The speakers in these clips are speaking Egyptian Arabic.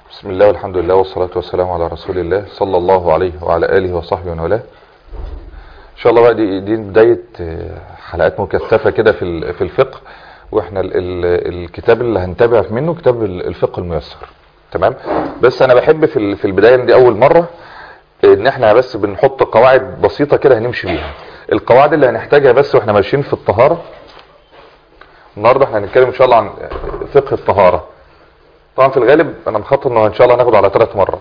بسم الله والحمد لله والصلاة والسلام على رسول الله صلى الله عليه وعلى آله وصحبه ومن والاه إن شاء الله بقى دي, دي بداية حلقات مكثفة كده في في الفقه واحنا ال ال الكتاب اللي هنتابع منه كتاب الفقه الميسر تمام بس انا بحب في في البداية دي اول مرة ان احنا بس بنحط قواعد بسيطة كده هنمشي بيها القواعد اللي هنحتاجها بس واحنا ماشيين في الطهارة النهاردة احنا هنتكلم ان شاء الله عن فقه الطهارة طبعا في الغالب انا مخطط انه ان شاء الله هناخد على ثلاث مرات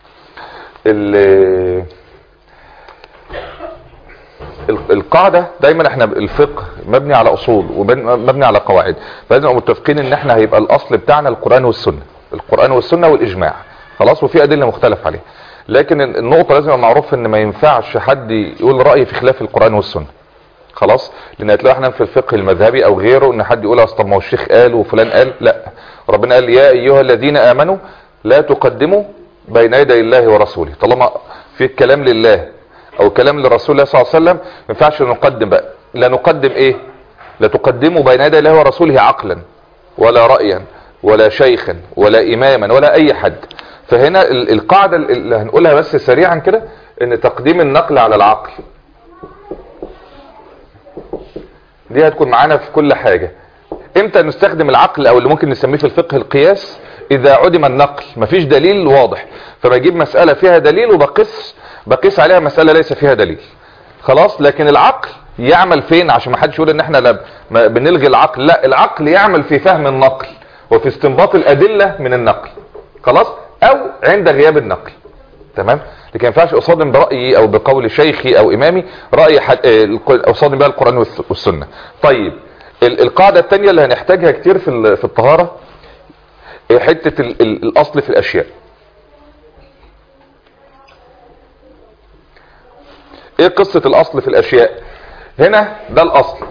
القاعدة دايما احنا الفقه مبني على اصول ومبني على قواعد فلازم متفقين ان احنا هيبقى الاصل بتاعنا القرآن والسنة القرآن والسنة والاجماع خلاص وفي ادلة مختلف عليها لكن النقطة لازم يبقى معروف ان ما ينفعش حد يقول رأي في خلاف القرآن والسنة خلاص لان هتلاقي احنا في الفقه المذهبي او غيره ان حد يقول اصل ما هو الشيخ قال وفلان قال لا ربنا قال يا ايها الذين امنوا لا تقدموا بين يدي الله ورسوله طالما في كلام لله او كلام لرسول الله صلى الله عليه وسلم ما ينفعش نقدم بقى لا نقدم ايه لا تقدموا بين يدي الله ورسوله عقلا ولا رأيا ولا شيخا ولا اماما ولا اي حد فهنا القاعدة اللي هنقولها بس سريعا كده ان تقديم النقل على العقل دي هتكون معانا في كل حاجة امتى نستخدم العقل او اللي ممكن نسميه في الفقه القياس اذا عدم النقل مفيش دليل واضح فبجيب مسألة فيها دليل وبقيس بقيس عليها مسألة ليس فيها دليل خلاص لكن العقل يعمل فين عشان ما حدش يقول ان احنا بنلغي العقل لا العقل يعمل في فهم النقل وفي استنباط الادلة من النقل خلاص او عند غياب النقل تمام لكن ما ينفعش اصادم برايي او بقول شيخي او امامي راي حد... اصادم بها القران والسنه طيب القاعده الثانيه اللي هنحتاجها كتير في في الطهاره حته ال... ال... الاصل في الاشياء ايه قصه الاصل في الاشياء هنا ده الاصل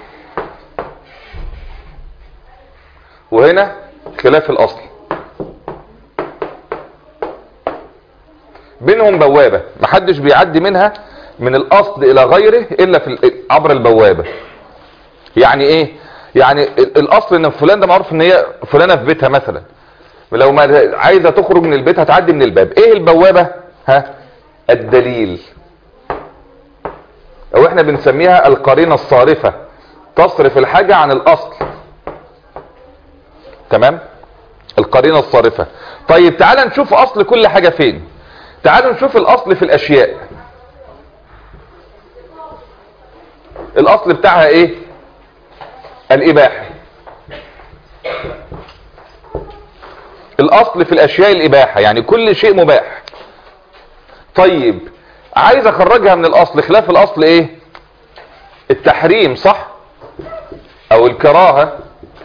وهنا خلاف الاصل بينهم بوابة محدش بيعدي منها من الاصل الى غيره الا في عبر البوابة يعني ايه يعني الاصل ان فلان ده معروف ان هي فلانة في بيتها مثلا لو ما عايزة تخرج من البيت هتعدي من الباب ايه البوابة ها الدليل او احنا بنسميها القرينة الصارفة تصرف الحاجة عن الاصل تمام القرينة الصارفة طيب تعال نشوف اصل كل حاجة فين تعالوا نشوف الاصل في الاشياء الاصل بتاعها ايه الاباحة الاصل في الاشياء الاباحة يعني كل شيء مباح طيب عايز اخرجها من الاصل خلاف الاصل ايه التحريم صح او الكراهة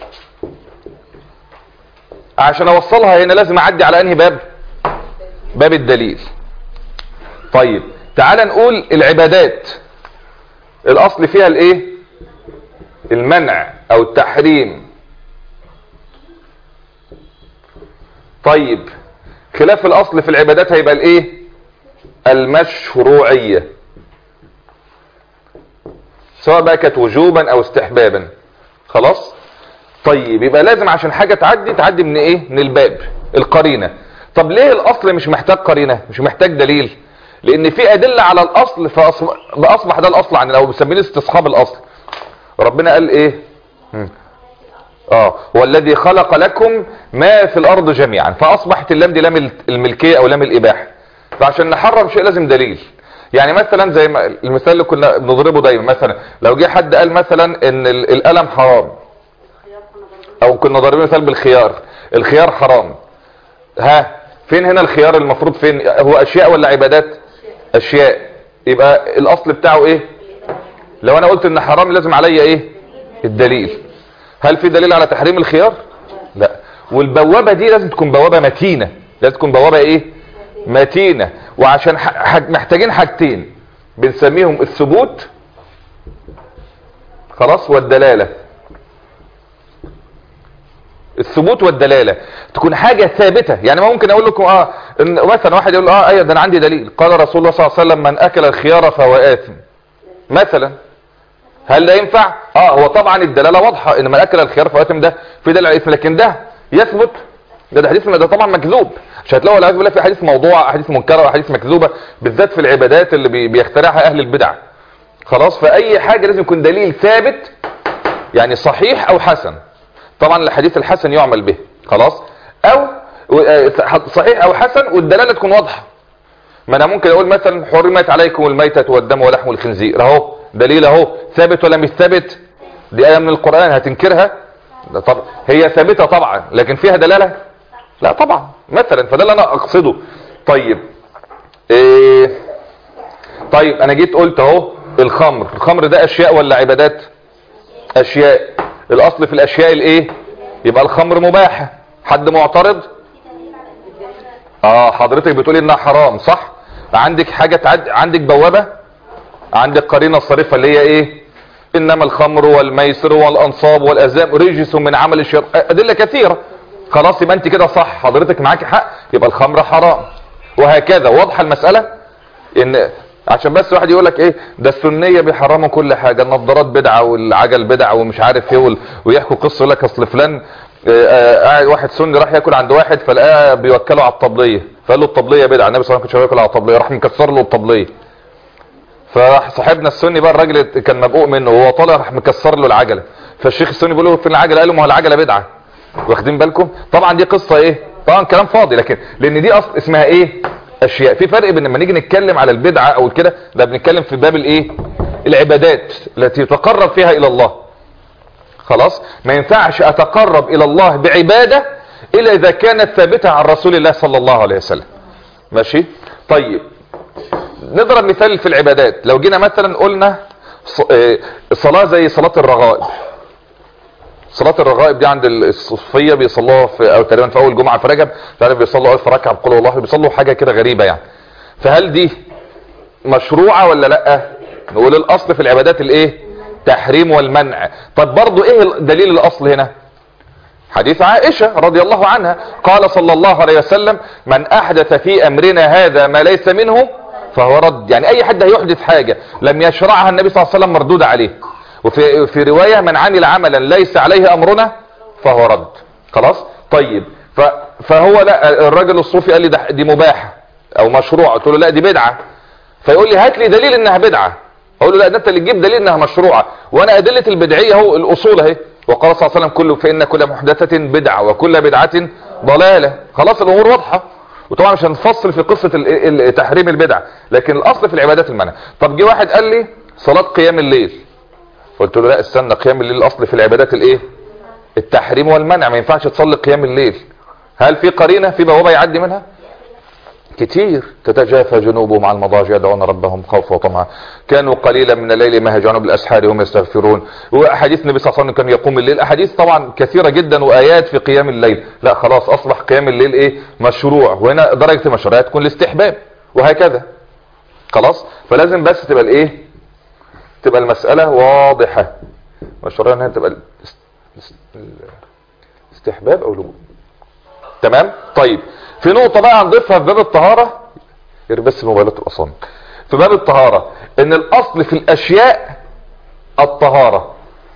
عشان اوصلها هنا لازم اعدي على انهي باب باب الدليل طيب تعال نقول العبادات الاصل فيها الايه المنع او التحريم طيب خلاف الاصل في العبادات هيبقى الايه المشروعية سواء بقى كانت وجوبا او استحبابا خلاص طيب يبقى لازم عشان حاجة تعدي تعدي من ايه من الباب القرينة طب ليه الاصل مش محتاج قرينة مش محتاج دليل لان في ادلة على الاصل فاصبح ده الاصل عن او بنسميه استصحاب الاصل ربنا قال ايه اه هو الذي خلق لكم ما في الارض جميعا فاصبحت اللام دي لام الملكية او لام الاباحة فعشان نحرم شيء لازم دليل يعني مثلا زي ما المثال اللي كنا بنضربه دايما مثلا لو جه حد قال مثلا ان القلم حرام او كنا ضاربين مثال بالخيار الخيار حرام ها فين هنا الخيار المفروض فين هو اشياء ولا عبادات اشياء يبقى الاصل بتاعه ايه لو انا قلت ان حرام لازم عليا ايه الدليل هل في دليل على تحريم الخيار لا والبوابة دي لازم تكون بوابة متينة لازم تكون بوابة ايه متينة وعشان حاج محتاجين حاجتين بنسميهم الثبوت خلاص والدلالة الثبوت والدلالة تكون حاجة ثابتة يعني ما ممكن اقول لكم اه ان مثلا واحد يقول اه ايوه ده انا عندي دليل قال رسول الله صلى الله عليه وسلم من اكل الخيار فهو آثم مثلا هل ده ينفع اه هو طبعا الدلالة واضحة ان من اكل الخيار فهو آثم ده في دلالة الاثم لكن ده يثبت ده, ده حديث ده طبعا مكذوب مش هتلاقوا والعياذ بالله في احاديث موضوعه احاديث منكره واحاديث مكذوبه بالذات في العبادات اللي بي- بيخترعها اهل البدع خلاص فاي حاجه لازم يكون دليل ثابت يعني صحيح او حسن طبعا الحديث الحسن يعمل به خلاص او و- صحيح او حسن والدلاله تكون واضحه ما انا ممكن اقول مثلا حرمت عليكم الميتة والدم ولحم الخنزير اهو دليل اهو ثابت ولا مش ثابت دي ايه من القرآن هتنكرها ده طب هي ثابتة طبعا لكن فيها دلالة لا طبعا مثلا فده اللي انا اقصده طيب إيه طيب انا جيت قلت اهو الخمر الخمر ده اشياء ولا عبادات اشياء الاصل في الاشياء الايه يبقى الخمر مباحة حد معترض اه حضرتك بتقولي انها حرام صح عندك حاجة تعد... عندك بوابة عندك قرينة صريفة اللي هي ايه انما الخمر والميسر والانصاب والازام رجس من عمل الشر ادلة كثيرة خلاص يبقى انت كده صح حضرتك معاك حق يبقى الخمر حرام وهكذا واضحة المسألة ان عشان بس واحد يقول لك ايه ده السنيه بيحرموا كل حاجه النظارات بدعه والعجل بدعه ومش عارف ايه وال- ويحكوا قصه يقول لك اصل فلان آه، آه، قاعد واحد سني راح ياكل عند واحد فلقاه بيوكله على الطبليه فقال له الطبليه بدعه النبي صلى الله عليه وسلم ما كانش بياكل على الطبليه راح مكسر له الطبليه فراح صاحبنا السني بقى الراجل كان مبقوق منه وهو طالع راح مكسر له العجله فالشيخ السني بيقول له فين العجله قال له ما هو العجله بدعه واخدين بالكم طبعا دي قصه ايه طبعا كلام فاضي لكن لان دي اصل اسمها ايه اشياء في فرق بين لما نيجي نتكلم على البدعه او كده ده بنتكلم في باب الايه العبادات التي يتقرب فيها الى الله خلاص ما ينفعش اتقرب الى الله بعباده الا اذا كانت ثابته عن رسول الله صلى الله عليه وسلم ماشي طيب نضرب مثال في العبادات لو جينا مثلا قلنا ص- آه، صلاة زي صلاة الرغائب صلاة الرغائب دي عند الصوفية بيصلوها في او تقريبا في اول جمعة في رجب تعرف بيصلوا الف ركعة بقول والله بيصلوا حاجة كده غريبة يعني فهل دي مشروعة ولا لا نقول الاصل في العبادات الايه تحريم والمنع طب برضو ايه دليل الاصل هنا حديث عائشة رضي الله عنها قال صلى الله عليه وسلم من احدث في امرنا هذا ما ليس منه فهو رد يعني اي حد هيحدث حاجة لم يشرعها النبي صلى الله عليه وسلم مردود عليه وفي في رواية من عمل عملا ليس عليه امرنا فهو رد خلاص طيب ف فهو لا الراجل الصوفي قال لي ده دي مباحة او مشروع قلت له لا دي بدعة فيقول لي هات لي دليل انها بدعة اقول له لا ده انت اللي تجيب دليل انها مشروعة وانا ادلة البدعية اهو الاصول اهي وقال صلى الله عليه وسلم كله فان كل محدثة بدعة وكل بدعة ضلالة خلاص الامور واضحة وطبعا مش هنفصل في قصة ال- ال- تحريم البدع لكن الاصل في العبادات المنع طب جه واحد قال لي صلاة قيام الليل قلت له لا استنى قيام الليل الاصل في العبادات الايه التحريم والمنع ما ينفعش تصلي قيام الليل هل في قرينة في بوابة يعدي منها كتير تتجافى جنوبهم عن المضاجع يدعون ربهم خوفا وطمعا كانوا قليلا من الليل ما يهجعون بالاسحار هم يستغفرون واحاديث النبي صلى الله عليه وسلم كان يقوم الليل احاديث طبعا كثيره جدا وايات في قيام الليل لا خلاص اصبح قيام الليل ايه مشروع وهنا درجه المشروعيه تكون الاستحباب وهكذا خلاص فلازم بس تبقى الايه تبقى المساله واضحه مشروعيه انها تبقى الاست- الاست- الاستحباب او الوجوب تمام طيب في نقطة بقى هنضيفها في باب الطهارة غير بس موبايلات الأصامت في باب الطهارة ان الاصل في الاشياء الطهارة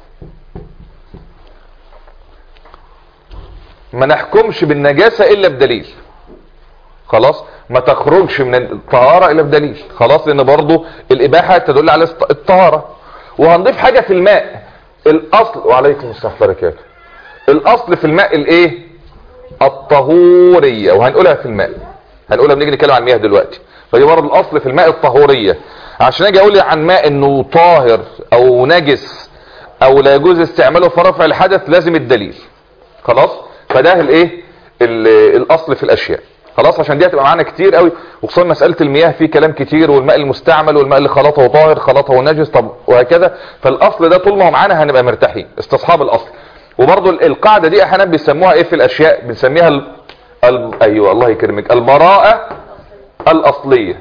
ما نحكمش بالنجاسة الا بدليل خلاص ما تخرجش من الطهارة الا بدليل خلاص لان برضو الاباحة تدل على الط- الطهارة وهنضيف حاجة في الماء الاصل وعليكم السلام ورحمة الله وبركاته الاصل في الماء الايه الطهورية وهنقولها في الماء هنقولها بنيجي نتكلم عن المياه دلوقتي فدي برضه الاصل في الماء الطهورية عشان اجي اقول عن ماء انه طاهر او نجس او لا يجوز استعماله في رفع الحدث لازم الدليل خلاص فده الايه ال- الاصل في الاشياء خلاص عشان دي هتبقى معانا كتير قوي وخصوصا مساله المياه في كلام كتير والماء المستعمل والماء اللي خلطه طاهر خلطه نجس طب وهكذا فالاصل ده طول ما هو معانا هنبقى مرتاحين استصحاب الاصل وبرضه ال- القاعده دي احيانا بيسموها ايه في الاشياء بنسميها ال... ال... ايوه الله يكرمك البراءه الاصليه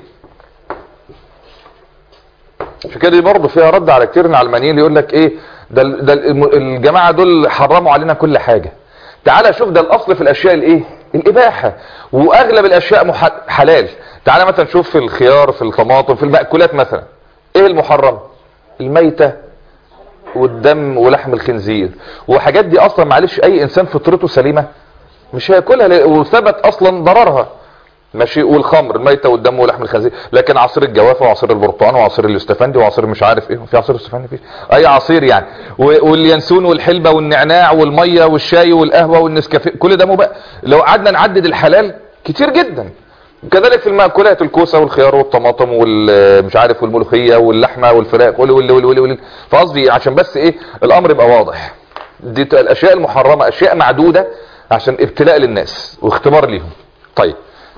عشان كده دي برضه فيها رد على كتير من العلمانيين يقول لك ايه ده ال- ده الم- الجماعه دول حرموا علينا كل حاجه تعالى شوف ده الاصل في الاشياء الايه الاباحه واغلب الاشياء مح... حلال تعالى مثلا شوف في الخيار في الطماطم في المأكولات مثلا ايه المحرم الميتة والدم ولحم الخنزير وحاجات دي اصلا معلش اي انسان فطرته سليمة مش هياكلها ل- وثبت اصلا ضررها ماشي والخمر الميتة والدم ولحم الخنزير لكن عصير الجوافة وعصير البرتقال وعصير الاستفندي وعصير مش عارف ايه في عصير الاستفندي فيه اي عصير يعني و- واليانسون والحلبة والنعناع والمية والشاي والقهوة والنسكافيه كل ده مباح لو قعدنا نعدد الحلال كتير جدا كذلك في المأكولات الكوسة والخيار والطماطم والمش عارف والملوخية واللحمة والفراخ وال وال وال وال وال فقصدي عشان بس ايه الامر يبقى واضح دي ت- الاشياء المحرمة اشياء معدودة عشان ابتلاء للناس واختبار ليهم طيب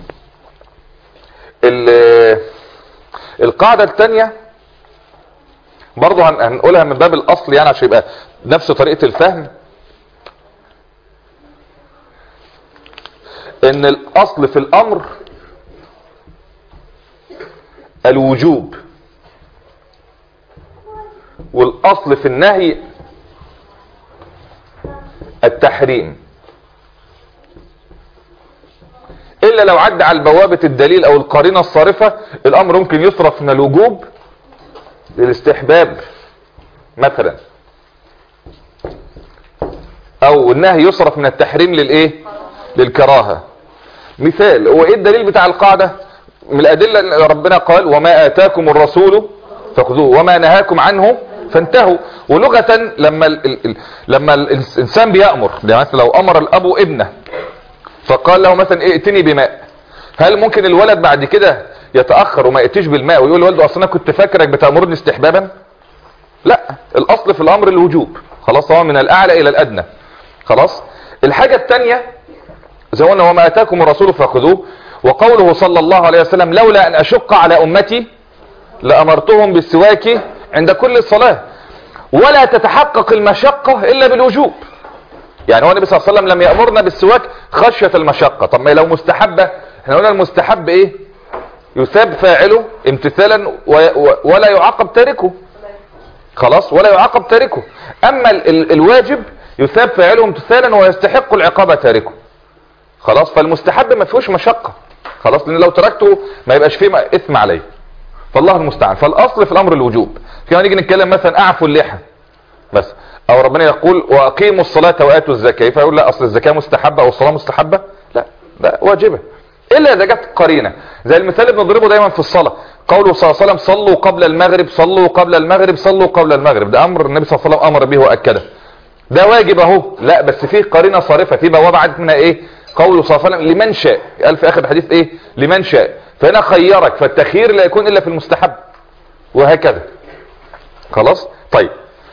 ال- القاعدة الثانية برضه هن- هنقولها من باب الاصل يعني عشان يبقى نفس طريقة الفهم ان الاصل في الامر الوجوب والاصل في النهي التحريم الا لو عدى على بوابة الدليل او القرينة الصارفة الامر ممكن يصرف من الوجوب للاستحباب مثلا او النهي يصرف من التحريم للايه للكراهة مثال هو ايه الدليل بتاع القاعدة من الادلة اللي ربنا قال وما اتاكم الرسول فخذوه وما نهاكم عنه فانتهوا ولغة لما ال ال ال لما الانسان بيأمر يعني مثلا لو امر الاب ابنه فقال له مثلا ائتني بماء هل ممكن الولد بعد كده يتأخر وما يأتيش بالماء ويقول لوالده اصل انا كنت فاكرك بتأمرني استحبابا لا الاصل في الامر الوجوب خلاص هو من الاعلى الى الادنى خلاص الحاجة التانية زي ما قلنا وما اتاكم الرسول فخذوه وقوله صلى الله عليه وسلم لولا ان اشق على امتي لامرتهم بالسواك عند كل صلاة ولا تتحقق المشقة الا بالوجوب يعني هو النبي صلى الله عليه وسلم لم يأمرنا بالسواك خشية المشقة طب ما لو مستحبة احنا قلنا المستحب ايه يثاب فاعله امتثالا و... و... ولا يعاقب تاركه خلاص ولا يعاقب تاركه اما ال... ال... الواجب يثاب فاعله امتثالا ويستحق العقاب تاركه خلاص فالمستحب ما فيهوش مشقة خلاص لان لو تركته ما يبقاش فيه اثم عليه فالله المستعان فالاصل في الامر الوجوب كما نيجي نتكلم مثلا اعفوا اللحى بس او ربنا يقول واقيموا الصلاة واتوا الزكاة فيقول لا اصل الزكاة مستحبة او الصلاة مستحبة لا ده واجبة الا اذا جت قرينة زي المثال اللي بنضربه دايما في الصلاة قوله صلى الله عليه وسلم صلوا قبل المغرب صلوا قبل المغرب صلوا قبل المغرب ده امر النبي صلى الله عليه وسلم امر به واكده ده واجب اهو لا بس فيه قرينة صارفة في بوابة عدت منها ايه قوله صلى الله عليه وسلم لمن شاء قال في اخر الحديث ايه لمن شاء فهنا خيرك فالتخيير لا يكون الا في المستحب وهكذا خلاص طيب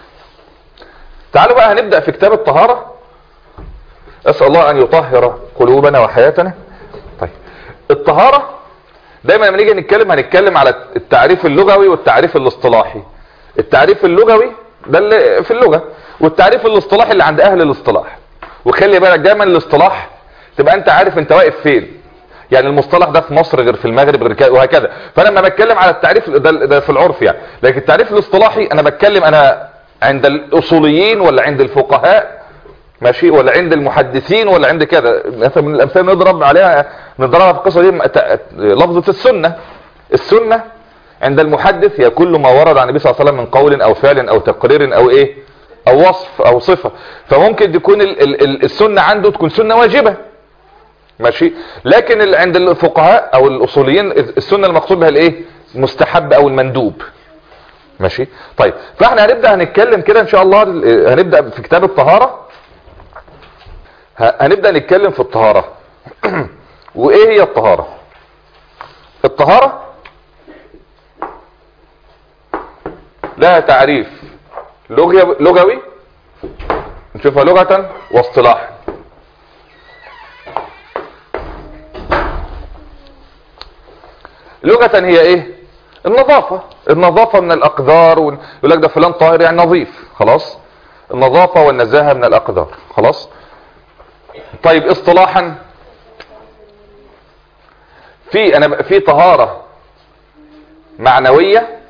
تعالوا بقى هنبدأ في كتاب الطهارة اسأل الله ان يطهر قلوبنا وحياتنا طيب الطهارة دايما لما نيجي نتكلم هنتكلم على التعريف اللغوي والتعريف الاصطلاحي التعريف اللغوي ده اللي في اللغة والتعريف الاصطلاحي اللي عند اهل الاصطلاح وخلي بالك دايما الاصطلاح تبقى انت عارف انت واقف فين يعني المصطلح ده في مصر غير في المغرب غير كده وهكذا فانا لما بتكلم على التعريف ده, ده في العرف يعني لكن التعريف الاصطلاحي انا بتكلم انا عند الاصوليين ولا عند الفقهاء ماشي ولا عند المحدثين ولا عند كذا مثلا من الامثله نضرب عليها نضربها في القصه دي لفظه السنه السنه عند المحدث هي كل ما ورد عن النبي صلى الله عليه وسلم من قول او فعل او تقرير او ايه او وصف او صفه فممكن تكون ال ال السنه عنده تكون سنه واجبه ماشي لكن عند الفقهاء او الاصوليين السنه المقصود بها الايه مستحب او المندوب ماشي طيب فاحنا هنبدا هنتكلم كده ان شاء الله هنبدا في كتاب الطهاره هنبدا نتكلم في الطهاره وايه هي الطهاره الطهاره لها تعريف لغوي نشوفها لغه واصطلاحا لغة هي ايه النظافة النظافة من الاقدار ويقول لك ده فلان طاهر يعني نظيف خلاص النظافة والنزاهة من الاقدار خلاص طيب اصطلاحا في انا في طهارة معنوية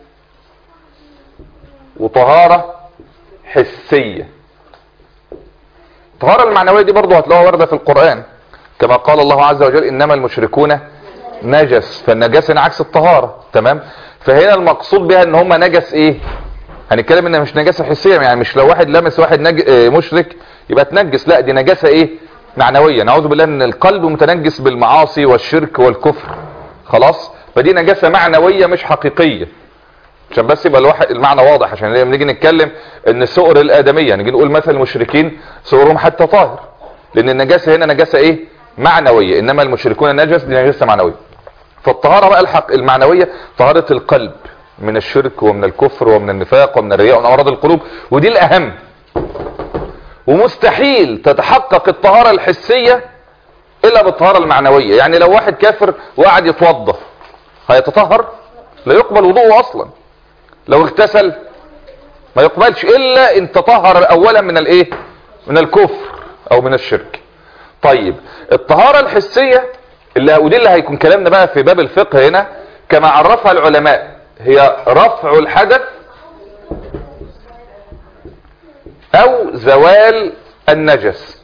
وطهارة حسية الطهارة المعنوية دي برضو هتلاقوها واردة في القرآن كما قال الله عز وجل انما المشركون نجس فالنجاسة عكس الطهارة تمام فهنا المقصود بها ان هم نجس ايه هنتكلم انها مش نجاسة حسية يعني مش لو واحد لمس واحد نج... اه مشرك يبقى تنجس لا دي نجاسة ايه معنوية نعوذ بالله ان القلب متنجس بالمعاصي والشرك والكفر خلاص فدي نجاسة معنوية مش حقيقية عشان بس يبقى الواحد المعنى واضح عشان لما نيجي نتكلم ان سؤر الادميه نيجي نقول مثلا المشركين سؤرهم حتى طاهر لان النجاسه هنا نجاسه ايه معنويه انما المشركون النجس دي نجاسه معنويه فالطهاره بقى الحق المعنويه طهاره القلب من الشرك ومن الكفر ومن النفاق ومن الرياء ومن امراض القلوب ودي الاهم ومستحيل تتحقق الطهاره الحسيه الا بالطهاره المعنويه يعني لو واحد كافر وقعد يتوضا هيتطهر لا يقبل وضوءه اصلا لو اغتسل ما يقبلش الا ان تطهر اولا من الايه من الكفر او من الشرك طيب الطهارة الحسية اللي ودي اللي هيكون كلامنا بقى في باب الفقه هنا كما عرفها العلماء هي رفع الحدث او زوال النجس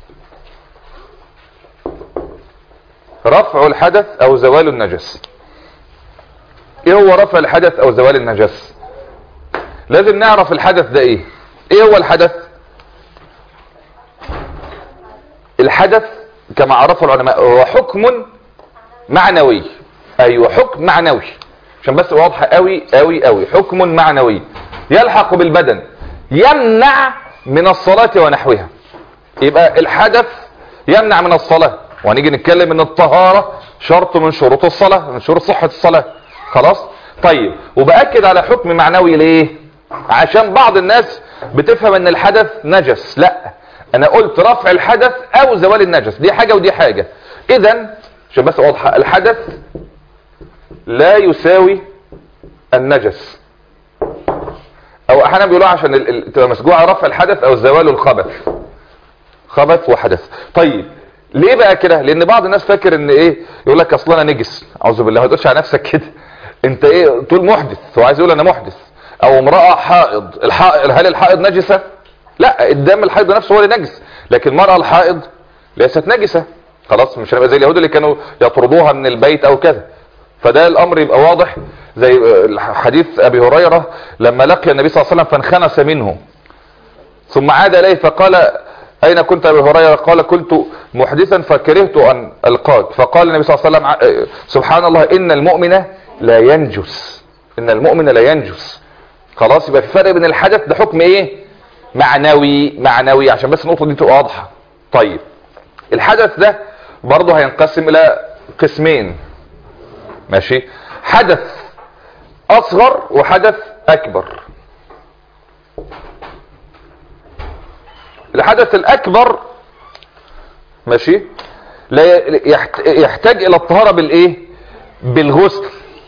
رفع الحدث او زوال النجس ايه هو رفع الحدث او زوال النجس لازم نعرف الحدث ده ايه ايه هو الحدث الحدث كما عرفه العلماء هو حكم معنوي ايوه حكم معنوي عشان بس واضحه قوي قوي قوي حكم معنوي يلحق بالبدن يمنع من الصلاة ونحوها يبقى الحدث يمنع من الصلاة وهنيجي نتكلم ان الطهارة شرط من شروط الصلاة من شروط صحة الصلاة خلاص طيب وبأكد على حكم معنوي ليه عشان بعض الناس بتفهم ان الحدث نجس لا انا قلت رفع الحدث او زوال النجس دي حاجة ودي حاجة اذا عشان بس واضحة الحدث لا يساوي النجس او احيانا بيقولوا عشان ال- ال- تبقى مسجوعة رفع الحدث او زوال الخبث خبث وحدث طيب ليه بقى كده لان بعض الناس فاكر ان ايه يقول لك اصل انا نجس اعوذ بالله ما تقولش على نفسك كده انت ايه تقول محدث هو عايز يقول انا محدث او امرأة حائض الحائض هل الحائض نجسة لا الدم الحائض نفسه هو اللي نجس لكن المرأة الحائض ليست نجسة خلاص مش هنبقى زي اليهود اللي كانوا يطردوها من البيت او كذا فده الامر يبقى واضح زي حديث ابي هريرة لما لقي النبي صلى الله عليه وسلم فانخنس منه ثم عاد اليه فقال اين كنت ابي هريرة قال كنت محدثا فكرهت ان القاك فقال النبي صلى الله عليه وسلم سبحان الله ان المؤمن لا ينجس ان المؤمن لا ينجس خلاص يبقى في فرق بين الحدث ده حكم ايه معنوي معنوي عشان بس النقطة دي تبقى واضحة طيب الحدث ده برضه هينقسم الى قسمين ماشي حدث اصغر وحدث اكبر الحدث الاكبر ماشي لا يحت- يحتاج الى الطهارة بالايه بالغسل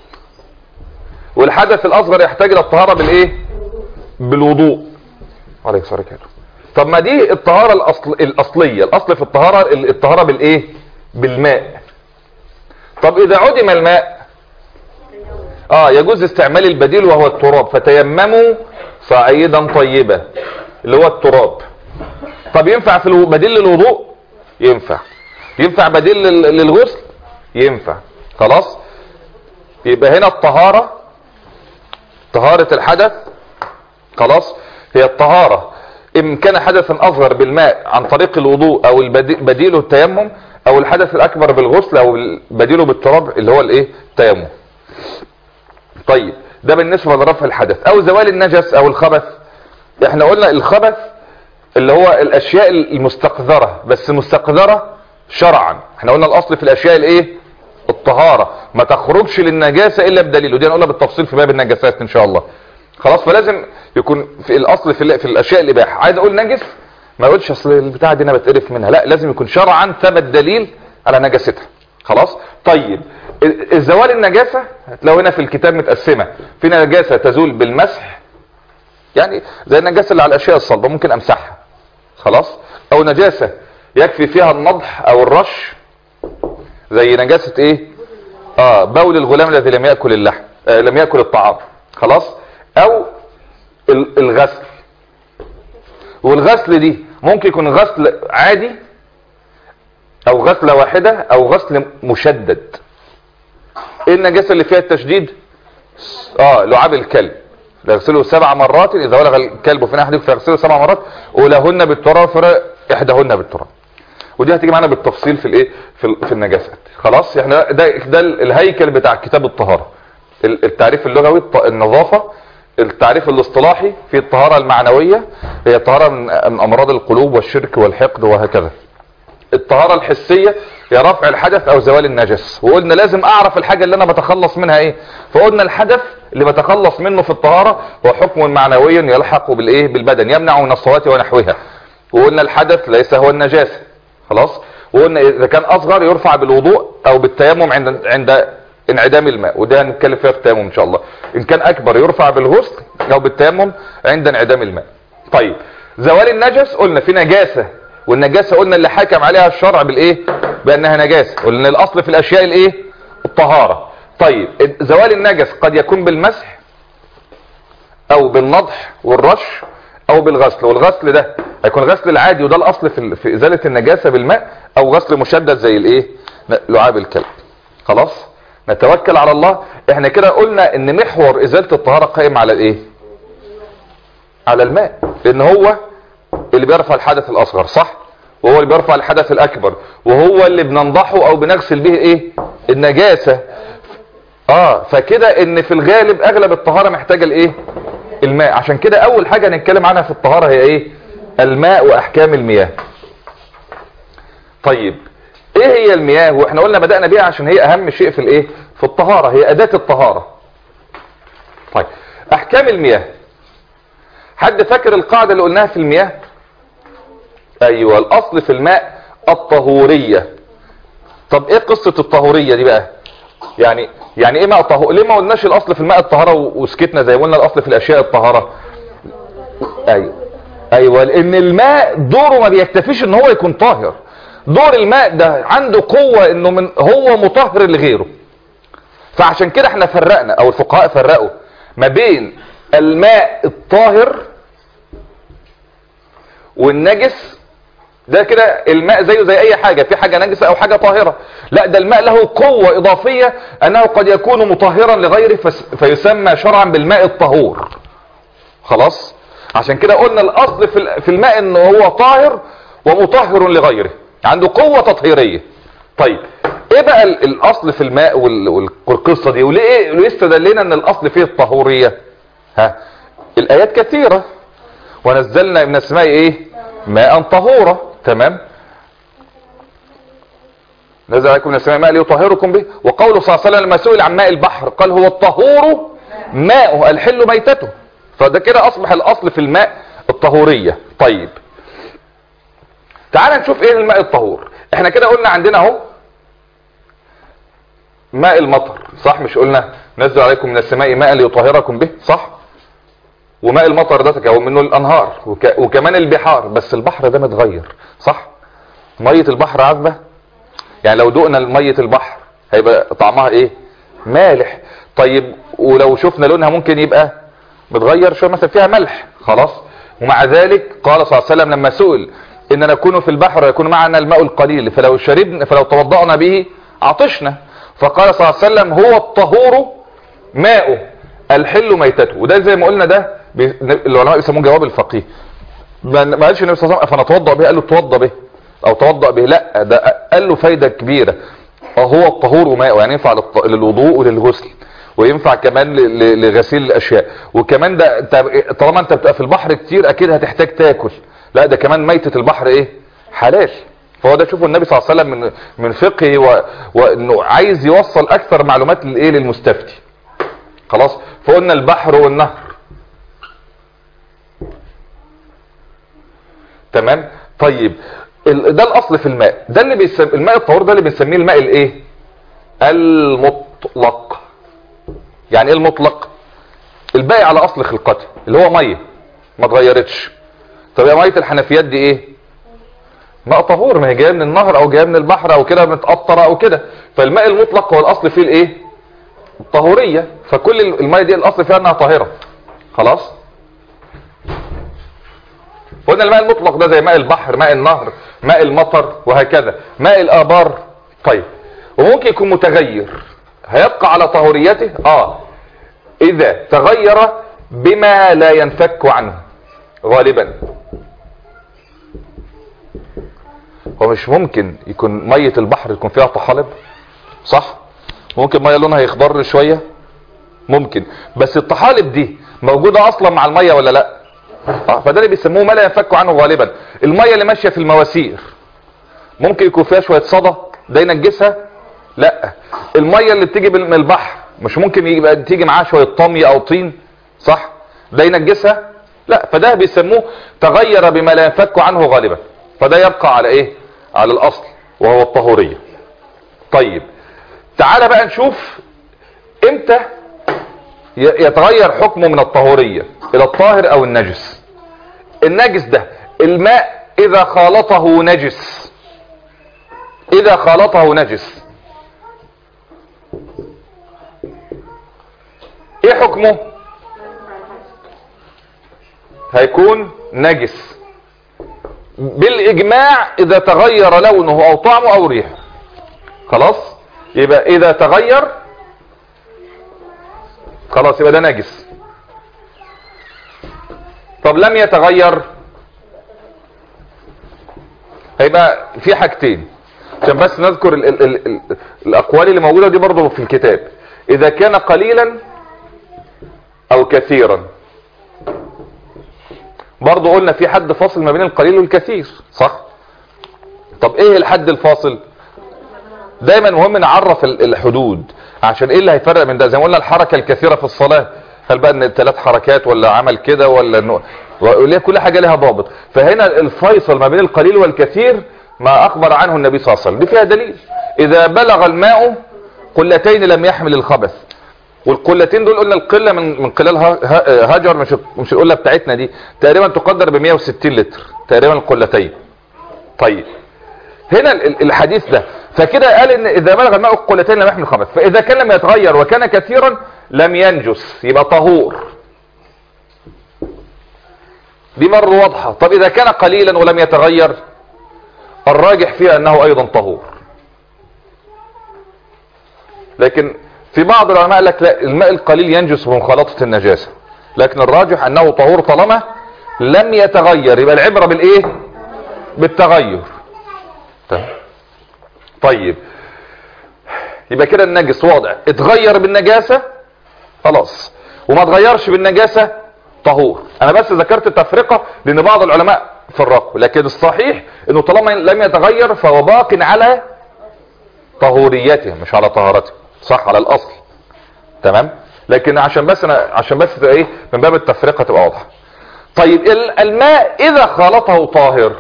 والحدث الاصغر يحتاج الى الطهارة بالايه بالوضوء عليك الصلاة والسلام طب ما دي الطهارة الأصل الأصلية الأصل في الطهارة الطهارة بالإيه بالماء طب إذا عدم الماء آه يجوز استعمال البديل وهو التراب فتيمموا صعيدا طيبا اللي هو التراب طب ينفع في الو- بديل للوضوء ينفع ينفع بديل لل- للغسل ينفع خلاص يبقى هنا الطهارة طهارة الحدث خلاص هي الطهارة إن كان حدثا أصغر بالماء عن طريق الوضوء أو البدي- بديله التيمم أو الحدث الأكبر بالغسل أو بديله بالتراب اللي هو الإيه التيمم طيب ده بالنسبة لرفع الحدث أو زوال النجس أو الخبث احنا قلنا الخبث اللي هو الأشياء المستقذرة بس مستقذرة شرعا احنا قلنا الأصل في الأشياء الإيه الطهارة ما تخرجش للنجاسة إلا بدليل ودي هنقولها بالتفصيل في باب النجاسات إن شاء الله خلاص فلازم يكون في الاصل في, ال- في الاشياء الاباحه عايز اقول نجس ما اقولش اصل البتاعه دي انا بتقرف منها لا لازم يكون شرعا ثبت دليل على نجاستها خلاص طيب ال- الزوال النجاسه هتلاقوا هنا في الكتاب متقسمه في نجاسه تزول بالمسح يعني زي النجاسه اللي على الاشياء الصلبه ممكن امسحها خلاص او نجاسه يكفي فيها النضح او الرش زي نجاسه ايه اه بول الغلام الذي لم ياكل اللحم آه لم ياكل الطعام خلاص او ال- الغسل والغسل دي ممكن يكون غسل عادي او غسلة واحدة او غسل مشدد ايه النجاسة اللي فيها التشديد اه لعاب الكلب يغسله سبع مرات اذا ولغ الكلب في احدكم فيغسله سبع مرات اولهن بالتراب فرق احداهن بالتراب ودي هتيجي معانا بالتفصيل في الايه في, ال- في النجاسات خلاص احنا ده ده الهيكل بتاع كتاب الطهاره ال- التعريف اللغوي الط- النظافه التعريف الاصطلاحي في الطهاره المعنويه هي الطهاره من من امراض القلوب والشرك والحقد وهكذا الطهارة الحسية هي رفع الحدث او زوال النجس وقلنا لازم اعرف الحاجة اللي انا بتخلص منها ايه فقلنا الحدث اللي بتخلص منه في الطهارة هو حكم معنوي يلحق بالايه بالبدن يمنع من الصلاة ونحوها وقلنا الحدث ليس هو النجاسة خلاص وقلنا اذا كان اصغر يرفع بالوضوء او بالتيمم عند عند انعدام الماء وده هنتكلم فيها في التيمم ان شاء الله ان كان اكبر يرفع بالغسل او بالتيمم عند انعدام الماء طيب زوال النجس قلنا في نجاسة والنجاسة قلنا اللي حكم عليها الشرع بالايه بانها نجاسة قلنا الاصل في الاشياء الايه الطهارة طيب زوال النجس قد يكون بالمسح او بالنضح والرش او بالغسل والغسل ده هيكون غسل العادي وده الاصل في, في ازالة النجاسة بالماء او غسل مشدد زي الايه لعاب الكلب خلاص نتوكل على الله احنا كده قلنا ان محور ازالة الطهارة قائم على الايه على الماء لان هو اللي بيرفع الحدث الاصغر صح وهو اللي بيرفع الحدث الاكبر وهو اللي بننضحه او بنغسل به ايه النجاسة اه فكده ان في الغالب اغلب الطهارة محتاجة الايه الماء عشان كده اول حاجة نتكلم عنها في الطهارة هي ايه الماء واحكام المياه طيب ايه هي المياه واحنا قلنا بدأنا بيها عشان هي اهم شيء في الايه في الطهارة هي اداة الطهارة طيب احكام المياه حد فاكر القاعدة اللي قلناها في المياه ايوه الاصل في الماء الطهورية طب ايه قصة الطهورية دي بقى يعني يعني ايه ماء طهور ليه ما قلناش الاصل في الماء الطهارة وسكتنا زي ما قلنا الاصل في الاشياء الطهارة ايوه ايوه لان الماء دوره ما بيكتفيش ان هو يكون طاهر دور الماء ده عنده قوة انه من هو مطهر لغيره فعشان كده احنا فرقنا او الفقهاء فرقوا ما بين الماء الطاهر والنجس ده كده الماء زيه زي اي حاجة في حاجة نجسة او حاجة طاهرة لا ده الماء له قوة اضافية انه قد يكون مطهرا لغيره فيسمى شرعا بالماء الطهور خلاص عشان كده قلنا الاصل في الماء انه هو طاهر ومطهر لغيره عنده قوة تطهيرية طيب ايه بقى الاصل في الماء والقصة دي وليه ليه استدلنا ان الاصل فيه الطهورية ها الايات كثيرة ونزلنا من السماء ايه ماء طهورا تمام نزل عليكم من السماء ماء ليطهركم به وقوله صلى الله عليه وسلم لما سئل عن ماء البحر قال هو الطهور ماءه الحل ميتته فده كده اصبح الاصل في الماء الطهورية طيب تعال نشوف ايه الماء الطهور احنا كده قلنا عندنا اهو ماء المطر صح مش قلنا نزل عليكم من السماء ماء ليطهركم به صح وماء المطر ده تكون منه الانهار وك... وكمان البحار بس البحر ده متغير صح مية البحر عذبة يعني لو دقنا مية البحر هيبقى طعمها ايه مالح طيب ولو شفنا لونها ممكن يبقى متغير شوية مثلا فيها ملح خلاص ومع ذلك قال صلى الله عليه وسلم لما سئل ان نكون في البحر ويكون معنا الماء القليل فلو شربنا فلو توضأنا به عطشنا فقال صلى الله عليه وسلم هو الطهور ماؤه الحل ميتته وده زي ما قلنا ده العلماء بيسموه جواب الفقيه ما قالش النبي صلى الله عليه وسلم فنتوضا به قال له توضا به او توضا به لا ده قال له فايده كبيره هو الطهور ماء يعني ينفع للوضوء وللغسل وينفع كمان لغسيل الاشياء وكمان ده طالما انت بتبقى في البحر كتير اكيد هتحتاج تاكل لا ده كمان ميتة البحر ايه حلال فهو ده شوفوا النبي صلى الله عليه وسلم من من فقهه وانه عايز يوصل اكثر معلومات للايه للمستفتي خلاص فقلنا البحر والنهر تمام طيب ده الاصل في الماء ده اللي بيسم... الماء الطهور ده اللي بنسميه الماء الايه المطلق يعني ايه المطلق الباقي على اصل خلقته اللي هو ميه ما اتغيرتش طب يا ميه الحنفيات دي ايه ماء طهور ما هي جايه من النهر او جايه من البحر او كده متقطره او كده فالماء المطلق هو الاصل فيه الايه الطهوريه فكل الميه دي الاصل فيها انها طاهره خلاص قلنا الماء المطلق ده زي ماء البحر ماء النهر ماء المطر وهكذا ماء الابار طيب وممكن يكون متغير هيبقى على طهوريته اه اذا تغير بما لا ينفك عنه غالبا هو مش ممكن يكون مية البحر يكون فيها طحالب صح ممكن مية لونها يخضر شوية ممكن بس الطحالب دي موجودة اصلا مع المية ولا لا اه فده اللي بيسموه ما لا ينفك عنه غالبا المية اللي ماشية في المواسير ممكن يكون فيها شوية صدى ده ينجسها لا المية اللي بتيجي من البحر مش ممكن يبقى تيجي معاها شوية طمي او طين صح ده ينجسها لا فده بيسموه تغير بما لا ينفك عنه غالبا فده يبقى على ايه على الاصل وهو الطهورية طيب تعال بقى نشوف امتى يتغير حكمه من الطهورية الى الطاهر او النجس النجس ده الماء اذا خالطه نجس اذا خالطه نجس ايه حكمه هيكون نجس بالاجماع اذا تغير لونه او طعمه او ريحه خلاص يبقى اذا تغير خلاص يبقى ده نجس طب لم يتغير هيبقى في حاجتين عشان بس نذكر ال ال ال ال الاقوال اللي موجودة دي برضه في الكتاب اذا كان قليلا او كثيرا برضه قلنا في حد فاصل ما بين القليل والكثير صح طب ايه الحد الفاصل دايما مهم نعرف الحدود عشان ايه اللي هيفرق من ده زي ما قلنا الحركة الكثيرة في الصلاة هل بقى ان ثلاث حركات ولا عمل كده ولا انه وليه كل حاجة لها ضابط فهنا الفيصل ما بين القليل والكثير ما اخبر عنه النبي صلى الله عليه وسلم دي فيها دليل اذا بلغ الماء قلتين لم يحمل الخبث والقلتين دول قلنا القله من من قلال هجر مش مش القله بتاعتنا دي تقريبا تقدر ب 160 لتر تقريبا القلتين طيب هنا الحديث ده فكده قال ان اذا بلغ الماء قلتين لم يحمل الخبث فاذا كان لم يتغير وكان كثيرا لم ينجس يبقى طهور دي مره واضحه طب اذا كان قليلا ولم يتغير الراجح فيها انه ايضا طهور لكن في بعض العلماء قال لك لا الماء القليل ينجس بمخالطة النجاسة لكن الراجح انه طهور طالما لم يتغير يبقى العبرة بالايه بالتغير طيب يبقى كده النجس واضح اتغير بالنجاسة خلاص وما اتغيرش بالنجاسة طهور انا بس ذكرت التفرقة لان بعض العلماء فرقوا لكن الصحيح انه طالما لم يتغير فهو باق على طهوريته مش على طهارته صح على الاصل تمام لكن عشان بس انا عشان بس ايه من باب التفرقه تبقى واضحه طيب الماء اذا خالطه طاهر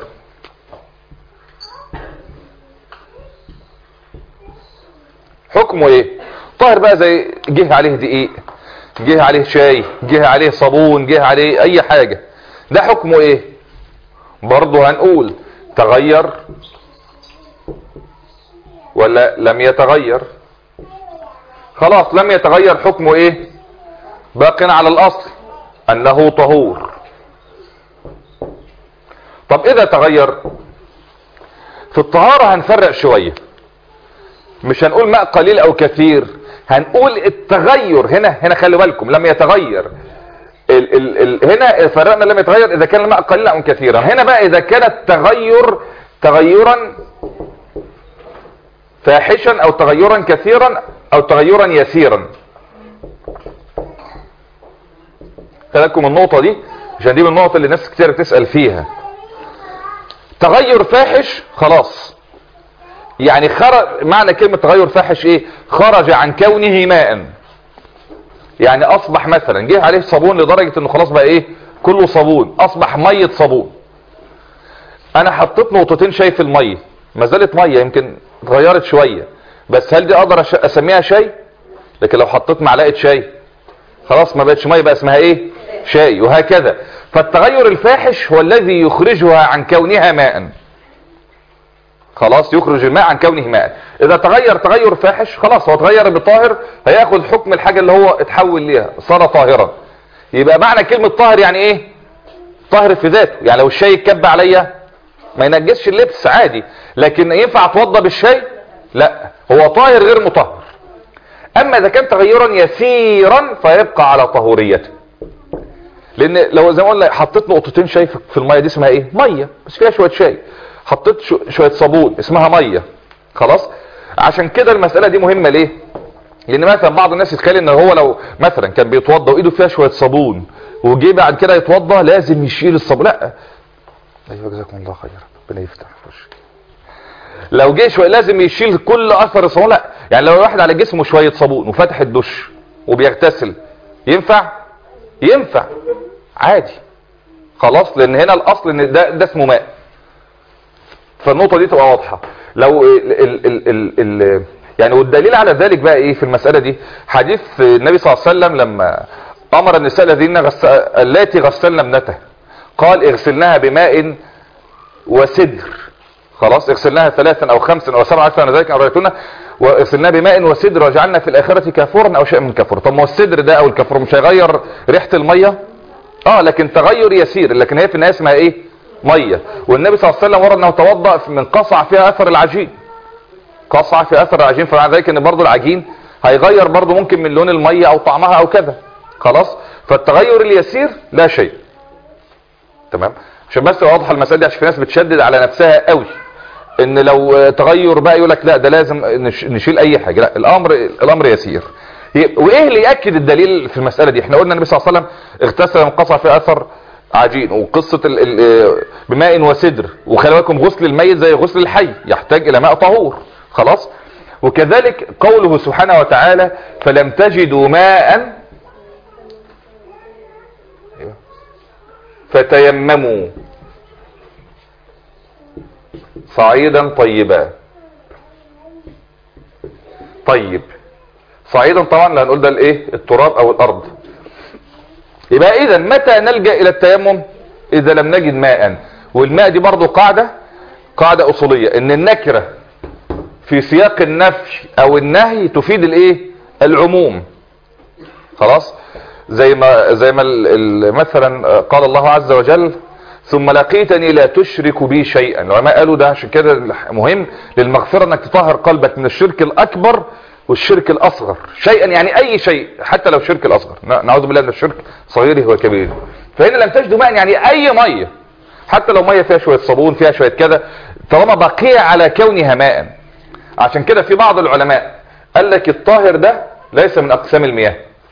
حكمه ايه طاهر بقى زي جه عليه دقيق جه عليه شاي جه عليه صابون جه عليه اي حاجه ده حكمه ايه برضه هنقول تغير ولا لم يتغير خلاص لم يتغير حكمه ايه باق على الاصل انه طهور طب اذا تغير في الطهارة هنفرق شوية مش هنقول ماء قليل او كثير هنقول التغير هنا هنا خلي بالكم لم يتغير ال ال ال هنا فرقنا لم يتغير اذا كان الماء قليلا او كثيرا هنا بقى اذا كان التغير تغيرا فاحشا او تغيرا كثيرا او تغيرا يسيرا خليكم النقطة دي عشان دي من النقط اللي ناس كتير بتسأل فيها تغير فاحش خلاص يعني خرج معنى كلمة تغير فاحش ايه خرج عن كونه ماء يعني اصبح مثلا جه عليه صابون لدرجة انه خلاص بقى ايه كله صابون اصبح مية صابون انا حطيت نقطتين شاي في المية ما زالت مية يمكن اتغيرت شوية بس هل دي اقدر اسميها شاي لكن لو حطيت معلقة شاي خلاص ما بقتش مية بقى اسمها ايه شاي وهكذا فالتغير الفاحش هو الذي يخرجها عن كونها ماء خلاص يخرج الماء عن كونه ماء اذا تغير تغير فاحش خلاص هو تغير بطاهر هياخد حكم الحاجة اللي هو اتحول ليها صار طاهرا يبقى معنى كلمة طاهر يعني ايه طاهر في ذاته يعني لو الشاي اتكب عليا ما ينجسش اللبس عادي لكن ينفع اتوضى بالشاي لا هو طاهر غير مطهر اما اذا كان تغيرا يسيرا فيبقى على طهوريته لان لو زي ما قلنا حطيت نقطتين شاي في الميه دي اسمها ايه ميه بس فيها شويه شاي حطيت شو- شويه صابون اسمها ميه خلاص عشان كده المساله دي مهمه ليه لان مثلا بعض الناس يتخيل ان هو لو مثلا كان بيتوضى وايده فيها شويه صابون وجي بعد كده يتوضى لازم يشيل الصابون لا ايوه جزاكم الله خير ربنا يفتح في وشك لو جه شويه لازم يشيل كل اثر الصابون لا يعني لو واحد على جسمه شويه صابون وفتح الدش وبيغتسل ينفع ينفع عادي خلاص لان هنا الاصل ان ده ده اسمه ماء فالنقطه دي تبقى واضحه لو ال ال ال ال ال يعني والدليل على ذلك بقى ايه في المساله دي حديث النبي صلى الله عليه وسلم لما امر النساء الذين غس... اللاتي غسلن ابنته قال اغسلناها بماء وسدر خلاص اغسلناها ثلاثا او خمسا او سبعا اكثر من ذلك او رايتونا واغسلناها بماء وسدر وجعلنا في الاخره كافورا او شيء من كافور طب ما هو السدر ده او الكافور مش هيغير ريحه الميه اه لكن تغير يسير لكن هي في النهايه اسمها ايه ميه والنبي صلى الله عليه وسلم ورد انه توضا من قصع فيها اثر العجين قصع في اثر العجين فمعنى ذلك ان برضو العجين هيغير برضو ممكن من لون الميه او طعمها او كذا خلاص فالتغير اليسير لا شيء تمام عشان بس واضحه المساله دي عشان في ناس بتشدد على نفسها قوي ان لو تغير بقى يقول لك لا ده لازم نش- نشيل اي حاجه لا الامر الامر يسير ي- وايه اللي ياكد الدليل في المساله دي احنا قلنا النبي صلى الله عليه وسلم اغتسل من قصع في اثر عجين وقصه ال ال بماء وسدر وخلي بالكم غسل الميت زي غسل الحي يحتاج الى ماء طهور خلاص وكذلك قوله سبحانه وتعالى فلم تجدوا ماء أيوة. فتيمموا صعيدا طيبا طيب صعيدا طبعا لا هنقول ده الايه التراب او الارض يبقى اذا متى نلجا الى التيمم اذا لم نجد ماء والماء دي برضو قاعده قاعده اصوليه ان النكره في سياق النفي او النهي تفيد الايه العموم خلاص زي ما زي ما ال- ال- مثلا قال الله عز وجل ثم لقيتني لا تشرك بي شيئا العلماء قالوا ده عشان كده مهم للمغفره انك تطهر قلبك من الشرك الاكبر والشرك الاصغر شيئا يعني اي شيء حتى لو شرك الاصغر ن- نعوذ بالله من الشرك صغيره وكبيره فهنا لم تجدوا ماء يعني اي ميه حتى لو ميه فيها شويه صابون فيها شويه كذا طالما بقيه على كونها ماء عشان كده في بعض العلماء قال لك الطاهر ده ليس من اقسام المياه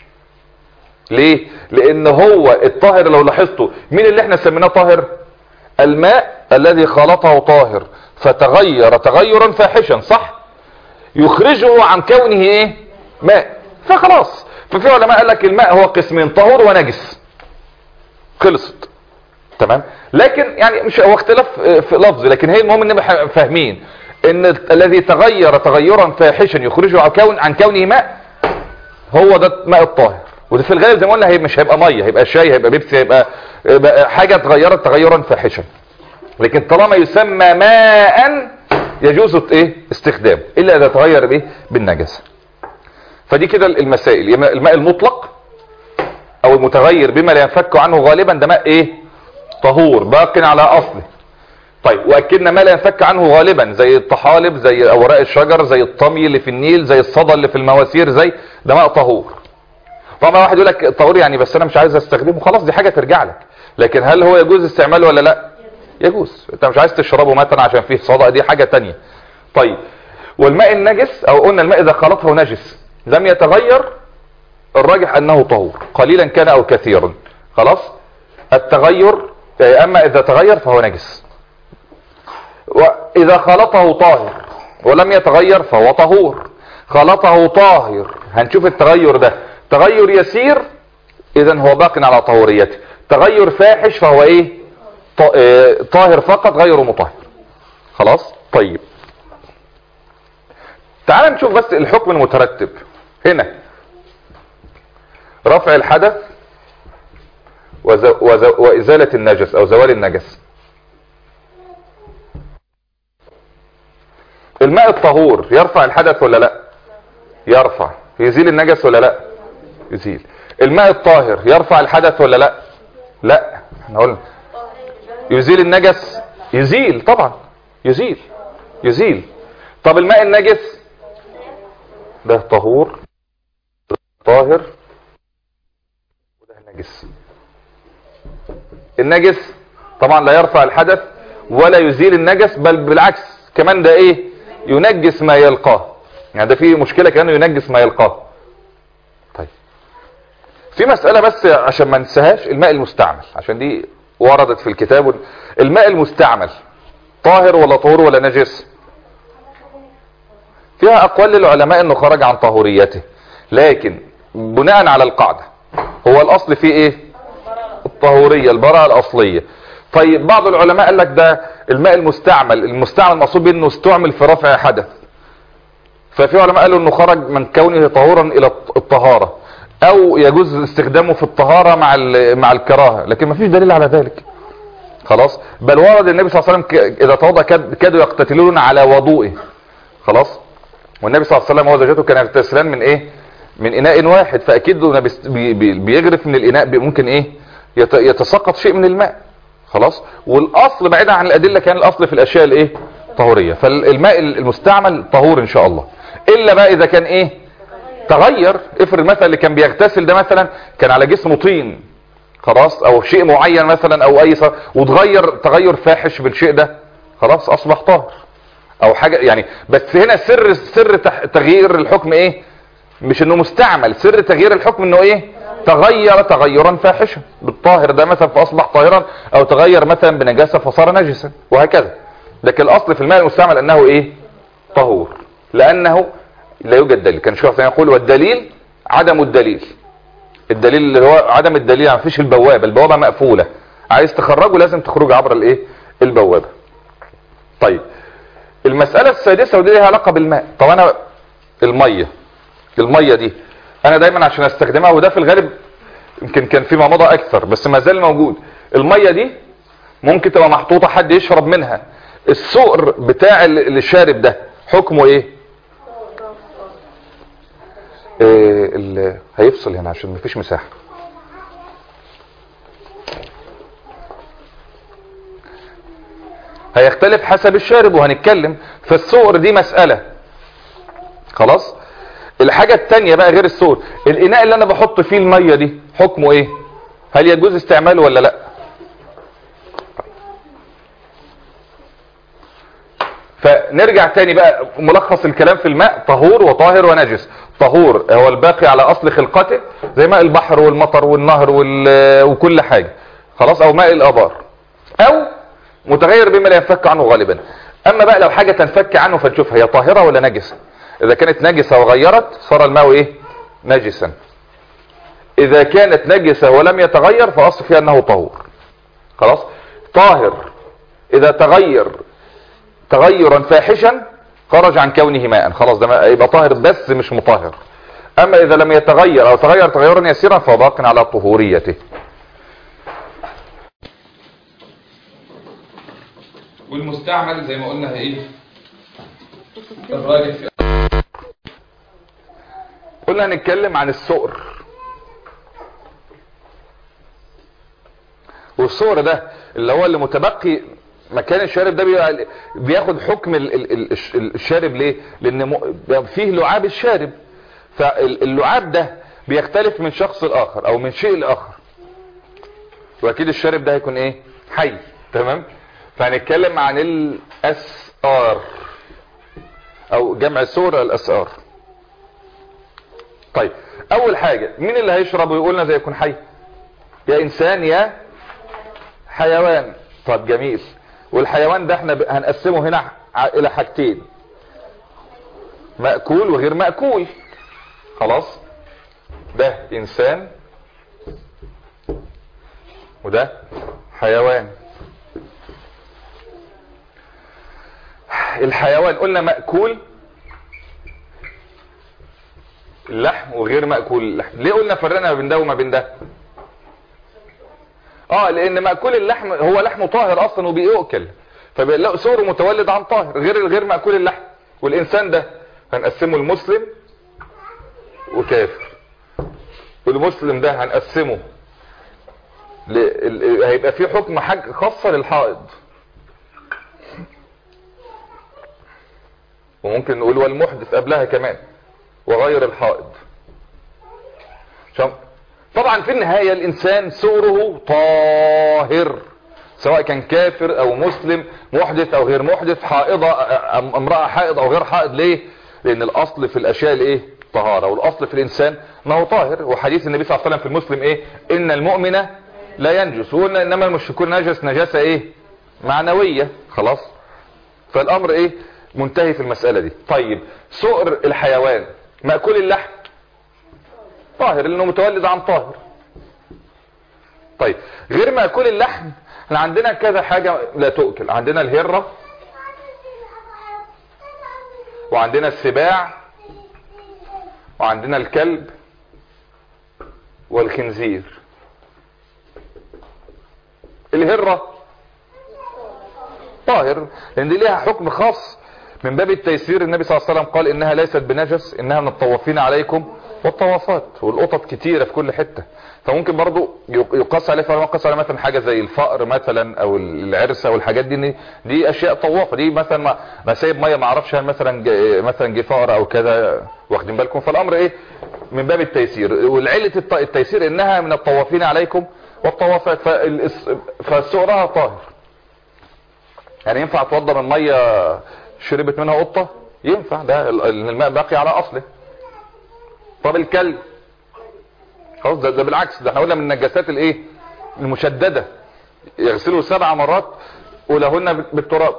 ليه لان هو الطاهر لو لاحظتوا مين اللي احنا سميناه طاهر الماء الذي خلطه طاهر فتغير تغيرا فاحشا صح يخرجه عن كونه ايه ماء فخلاص ففي علماء قال لك الماء هو قسمين طهور ونجس خلصت تمام لكن يعني مش هو اختلاف آه، في لفظ لكن هي المهم ان نبقى فاهمين ان الذي تغير تغيرا فاحشا يخرجه عن كون عن كونه ماء هو ده ماء الطاهر وده في الغالب زي ما قلنا هي مش هيبقى ميه هيبقى شاي هيبقى بيبسي هيبقى هيبقى حاجه اتغيرت تغيرا فاحشا لكن طالما يسمى ماء يجوز ايه استخدامه الا اذا تغير بايه بالنجاسه فدي كده المسائل يبقى الماء المطلق او المتغير بما لا ينفك عنه غالبا ده ماء ايه طهور باق على اصله طيب واكدنا ما لا ينفك عنه غالبا زي الطحالب زي اوراق الشجر زي الطمي اللي في النيل زي الصدى اللي في المواسير زي ده ماء طهور طبعا واحد يقول لك طهور يعني بس انا مش عايز استخدمه خلاص دي حاجه ترجع لك لكن هل هو يجوز استعماله ولا لا يجوز انت مش عايز تشربه مثلا عشان فيه صدى دي حاجه تانية طيب والماء النجس او قلنا الماء اذا خلطه نجس لم يتغير الراجح انه طهور قليلا كان او كثيرا خلاص التغير اما اذا تغير فهو نجس واذا خلطه طاهر ولم يتغير فهو طهور خلطه طاهر هنشوف التغير ده تغير يسير اذا هو باق على طهوريته تغير فاحش فهو ايه ط- آه، طاهر فقط غير مطهر خلاص طيب تعال نشوف بس الحكم المترتب هنا رفع الحدث وز... وز... وازالة النجس او زوال النجس الماء الطهور يرفع الحدث ولا لا يرفع يزيل النجس ولا لا يزيل الماء الطاهر يرفع الحدث ولا لا لا احنا قلنا يزيل النجس يزيل طبعا يزيل يزيل طب الماء النجس ده طهور طاهر وده نجس النجس طبعا لا يرفع الحدث ولا يزيل النجس بل بالعكس كمان ده ايه ينجس ما يلقاه يعني ده فيه مشكلة كأنه ينجس ما يلقاه طيب في مسألة بس عشان ما ننساهاش الماء المستعمل عشان دي وردت في الكتاب الماء المستعمل طاهر ولا طهور ولا نجس فيها اقوال للعلماء انه خرج عن طهوريته لكن بناء على القاعدة هو الاصل فيه ايه الطهورية البراءة الاصلية طيب بعض العلماء قال لك ده الماء المستعمل المستعمل مقصود بيه انه استعمل في رفع حدث ففي علماء قالوا انه خرج من كونه طهورا الى الطهارة او يجوز استخدامه في الطهارة مع مع الكراهة لكن ما فيش دليل على ذلك خلاص بل ورد النبي صلى الله عليه وسلم اذا توضا كادوا يقتتلون على وضوئه خلاص والنبي صلى الله عليه وسلم وزوجته كانوا يغتسلان من ايه من اناء واحد فاكيد بيغرف من الاناء ممكن ايه يتساقط شيء من الماء خلاص والاصل بعيدا عن الادله كان الاصل في الاشياء الايه طهوريه فالماء المستعمل طهور ان شاء الله الا بقى اذا كان ايه تغير افرض مثلا اللي كان بيغتسل ده مثلا كان على جسمه طين خلاص او شيء معين مثلا او اي صار وتغير تغير فاحش بالشيء ده خلاص اصبح طاهر او حاجة يعني بس هنا سر سر تغيير الحكم ايه مش انه مستعمل سر تغيير الحكم انه ايه تغير تغيرا فاحشا بالطاهر ده مثلا فاصبح طاهرا او تغير مثلا بنجاسة فصار نجسا وهكذا لكن الاصل في الماء المستعمل انه ايه طهور لانه لا يوجد دليل كان شيخ يقول والدليل عدم الدليل الدليل اللي هو عدم الدليل ما فيش البوابة البوابة مقفولة عايز تخرجه لازم تخرج عبر الايه البوابة طيب المسألة السادسة ودي لها علاقة بالماء طب انا المية المية دي انا دايما عشان استخدمها وده في الغالب يمكن كان فيما مضى اكثر بس ما زال موجود المية دي ممكن تبقى محطوطة حد يشرب منها السؤر بتاع اللي شارب ده حكمه ايه إيه هيفصل هنا عشان مفيش مساحة هيختلف حسب الشارب وهنتكلم فالسؤر دي مسألة خلاص الحاجة التانية بقى غير السؤر الاناء اللي انا بحط فيه المية دي حكمه ايه هل يجوز استعماله ولا لا فنرجع تاني بقى ملخص الكلام في الماء طهور وطاهر ونجس طهور هو الباقي على اصل خلقته زي ماء البحر والمطر والنهر وكل حاجة خلاص او ماء الابار او متغير بما لا ينفك عنه غالبا اما بقى لو حاجة تنفك عنه فنشوف هي طاهرة ولا نجسة اذا كانت نجسة وغيرت صار الماء ايه نجسا اذا كانت نجسة ولم يتغير فاصل فيها انه طهور خلاص طاهر اذا تغير تغيرا فاحشا خرج عن كونه ماء خلاص ده يبقى طاهر بس مش مطهر اما اذا لم يتغير او تغير تغيرا يسيرا فهو باق على طهوريته والمستعمل زي ما قلنا ايه الراجل في قلنا هنتكلم عن السؤر والسؤر ده اللي هو اللي متبقي مكان الشارب ده بياخد حكم الشارب ليه لان فيه لعاب الشارب فاللعاب ده بيختلف من شخص لاخر او من شيء لاخر واكيد الشارب ده هيكون ايه حي تمام فهنتكلم عن الاسار او جمع سور الاسار طيب اول حاجة مين اللي هيشرب ويقولنا زي يكون حي يا انسان يا حيوان طب جميل والحيوان ده احنا هنقسمه هنا الى حاجتين مأكول وغير مأكول خلاص ده انسان وده حيوان الحيوان قلنا مأكول اللحم وغير مأكول اللحم ليه قلنا فرقنا ما بين ده وما بين ده اه لان مأكول اللحم هو لحمه طاهر اصلا وبيؤكل فبيلاقوا سوره متولد عن طاهر غير غير مأكول اللحم والانسان ده هنقسمه المسلم وكافر والمسلم ده هنقسمه ل... ال... هيبقى فيه حكم حاجة خاصة للحائض وممكن نقول والمحدث قبلها كمان وغير الحائض شم... طبعا في النهاية الانسان سوره طاهر سواء كان كافر او مسلم محدث او غير محدث حائضة أم- امرأة حائض او غير حائض ليه لان الاصل في الاشياء الايه طهارة والاصل في الانسان ما هو طاهر وحديث النبي صلى الله عليه وسلم في المسلم ايه ان المؤمن لا ينجس وقلنا انما المشركون نجس نجاسة ايه معنوية خلاص فالامر ايه منتهي في المسألة دي طيب سؤر الحيوان مأكول اللحم طاهر لانه متولد عن طاهر طيب غير مأكول اللحم احنا عندنا كذا حاجة لا تؤكل عندنا الهرة وعندنا السباع وعندنا الكلب والخنزير الهرة طاهر لان دي ليها حكم خاص من باب التيسير النبي صلى الله عليه وسلم قال انها ليست بنجس انها من الطوافين عليكم والطوافات والقطط كتيرة في كل حتة فممكن برضو يقاس عليه فلما قاس عليه مثلا حاجة زي الفأر مثلا او العرسة والحاجات دي دي اشياء طوافة دي مثلا ما, ما سايب مية ما اعرفش هل مثلا ج- مثلا جه فأر او كذا واخدين بالكم فالامر ايه من باب التيسير والعلة الت- التيسير انها من الطوافين عليكم والطوافات فالس- فسؤرها طاهر يعني ينفع توضى من ميه شربت منها قطه ينفع ده ال- الماء باقي على اصله طب الكلب خلاص ده, ده بالعكس ده احنا قلنا من النجاسات الايه المشدده يغسلوا سبع مرات ولهن بالتراب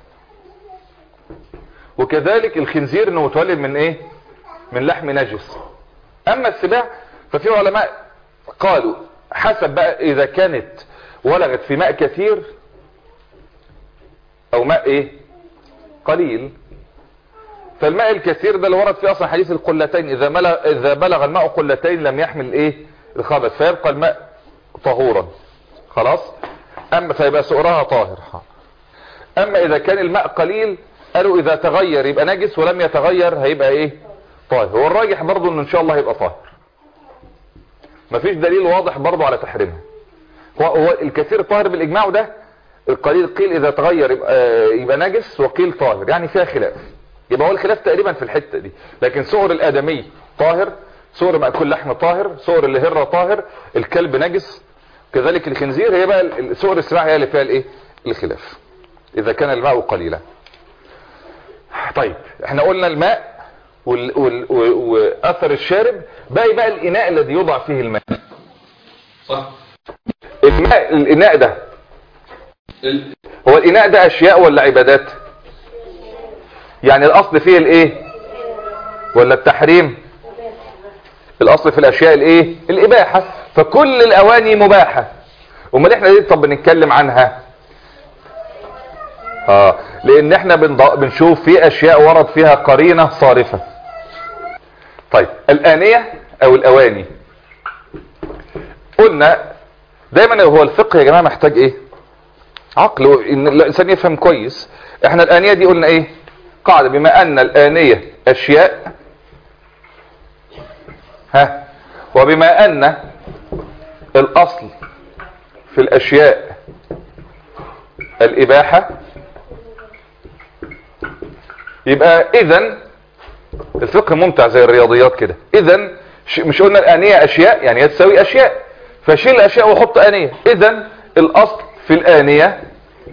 وكذلك الخنزير انه متولد من ايه من لحم نجس اما السباع ففي علماء قالوا حسب بقى اذا كانت ولغت في ماء كثير او ماء ايه قليل فالماء الكثير ده اللي ورد فيه اصلا حديث القلتين اذا ملغ اذا بلغ الماء قلتين لم يحمل ايه الخبث فيبقى الماء طهورا خلاص اما فيبقى سؤرها طاهر اما اذا كان الماء قليل قالوا اذا تغير يبقى نجس ولم يتغير هيبقى ايه طاهر والراجح برضو ان ان شاء الله هيبقى طاهر مفيش دليل واضح برضو على تحريمها هو, هو الكثير طاهر بالاجماع ده القليل قيل اذا تغير يبقى, يبقى نجس وقيل طاهر يعني فيها خلاف يبقى هو الخلاف تقريبا في الحتة دي لكن سؤر الادمي طاهر سؤر مأكول لحم طاهر سؤر الهرة طاهر الكلب نجس كذلك الخنزير هي بقى ال- سؤر السباع هي اللي فيها الايه الخلاف اذا كان الماء قليلا طيب احنا قلنا الماء وال... وال... و- واثر الشارب باقي بقى الاناء الذي يوضع فيه الماء صح الماء الاناء ده هو الاناء ده اشياء ولا عبادات يعني الاصل فيه الايه ولا التحريم الاصل في الاشياء الايه الاباحة فكل الاواني مباحة امال احنا ليه طب بنتكلم عنها اه لان احنا بنض- بنشوف في اشياء ورد فيها قرينة صارفة طيب الانية او الاواني قلنا دايما هو الفقه يا جماعة محتاج ايه عقل ان الانسان يفهم كويس احنا الانية دي قلنا ايه قاعدة بما ان الانية اشياء ها وبما ان الاصل في الاشياء الاباحة يبقى اذا الفقه ممتع زي الرياضيات كده اذا ش- مش قلنا الانية اشياء يعني هي تساوي اشياء فشيل الاشياء وحط انية اذا الاصل في الانية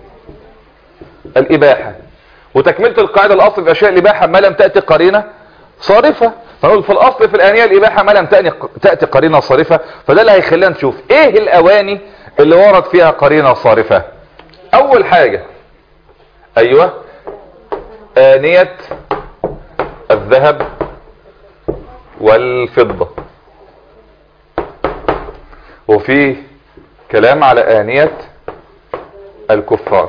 الاباحة وتكملة القاعدة الاصل في الاشياء الاباحة ما لم تأتي قرينة صارفة فنقول في الاصل في الانية الاباحة ما لم تأني- تأتي قرينة صارفة فده اللي هيخلينا نشوف ايه الاواني اللي ورد فيها قرينة صارفة اول حاجة ايوه آنية الذهب والفضة وفي كلام على آنية الكفار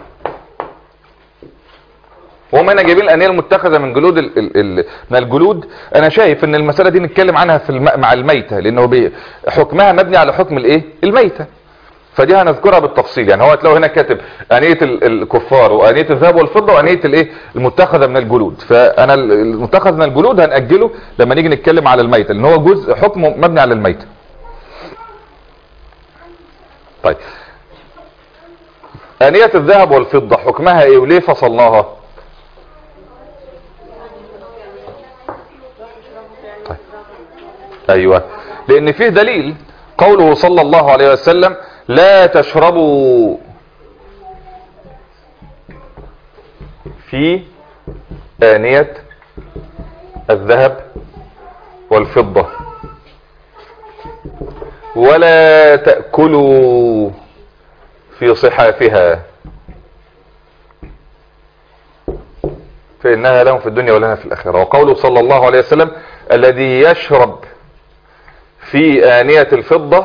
وهم هنا جايبين الآنية المتخذة من جلود ال ال ال من الجلود أنا شايف إن المسألة دي نتكلم عنها في الم مع الميتة لأنه بي حكمها مبني على حكم الإيه؟ الميتة فدي هنذكرها بالتفصيل يعني هو هتلاقوا هنا كاتب آنية ال- الكفار وآنية الذهب والفضة وآنية الايه المتخذة من الجلود فأنا ال- المتخذ من الجلود هنأجله لما نيجي نتكلم على الميتة لأن هو جزء حكمه مبني على الميتة طيب آنية الذهب والفضة حكمها ايه وليه فصلناها طيب. ايوه لان فيه دليل قوله صلى الله عليه وسلم لا تشربوا في آنية الذهب والفضة ولا تأكلوا في صحافها فإنها لهم في الدنيا ولنا في الآخرة وقوله صلى الله عليه وسلم الذي يشرب في آنية الفضة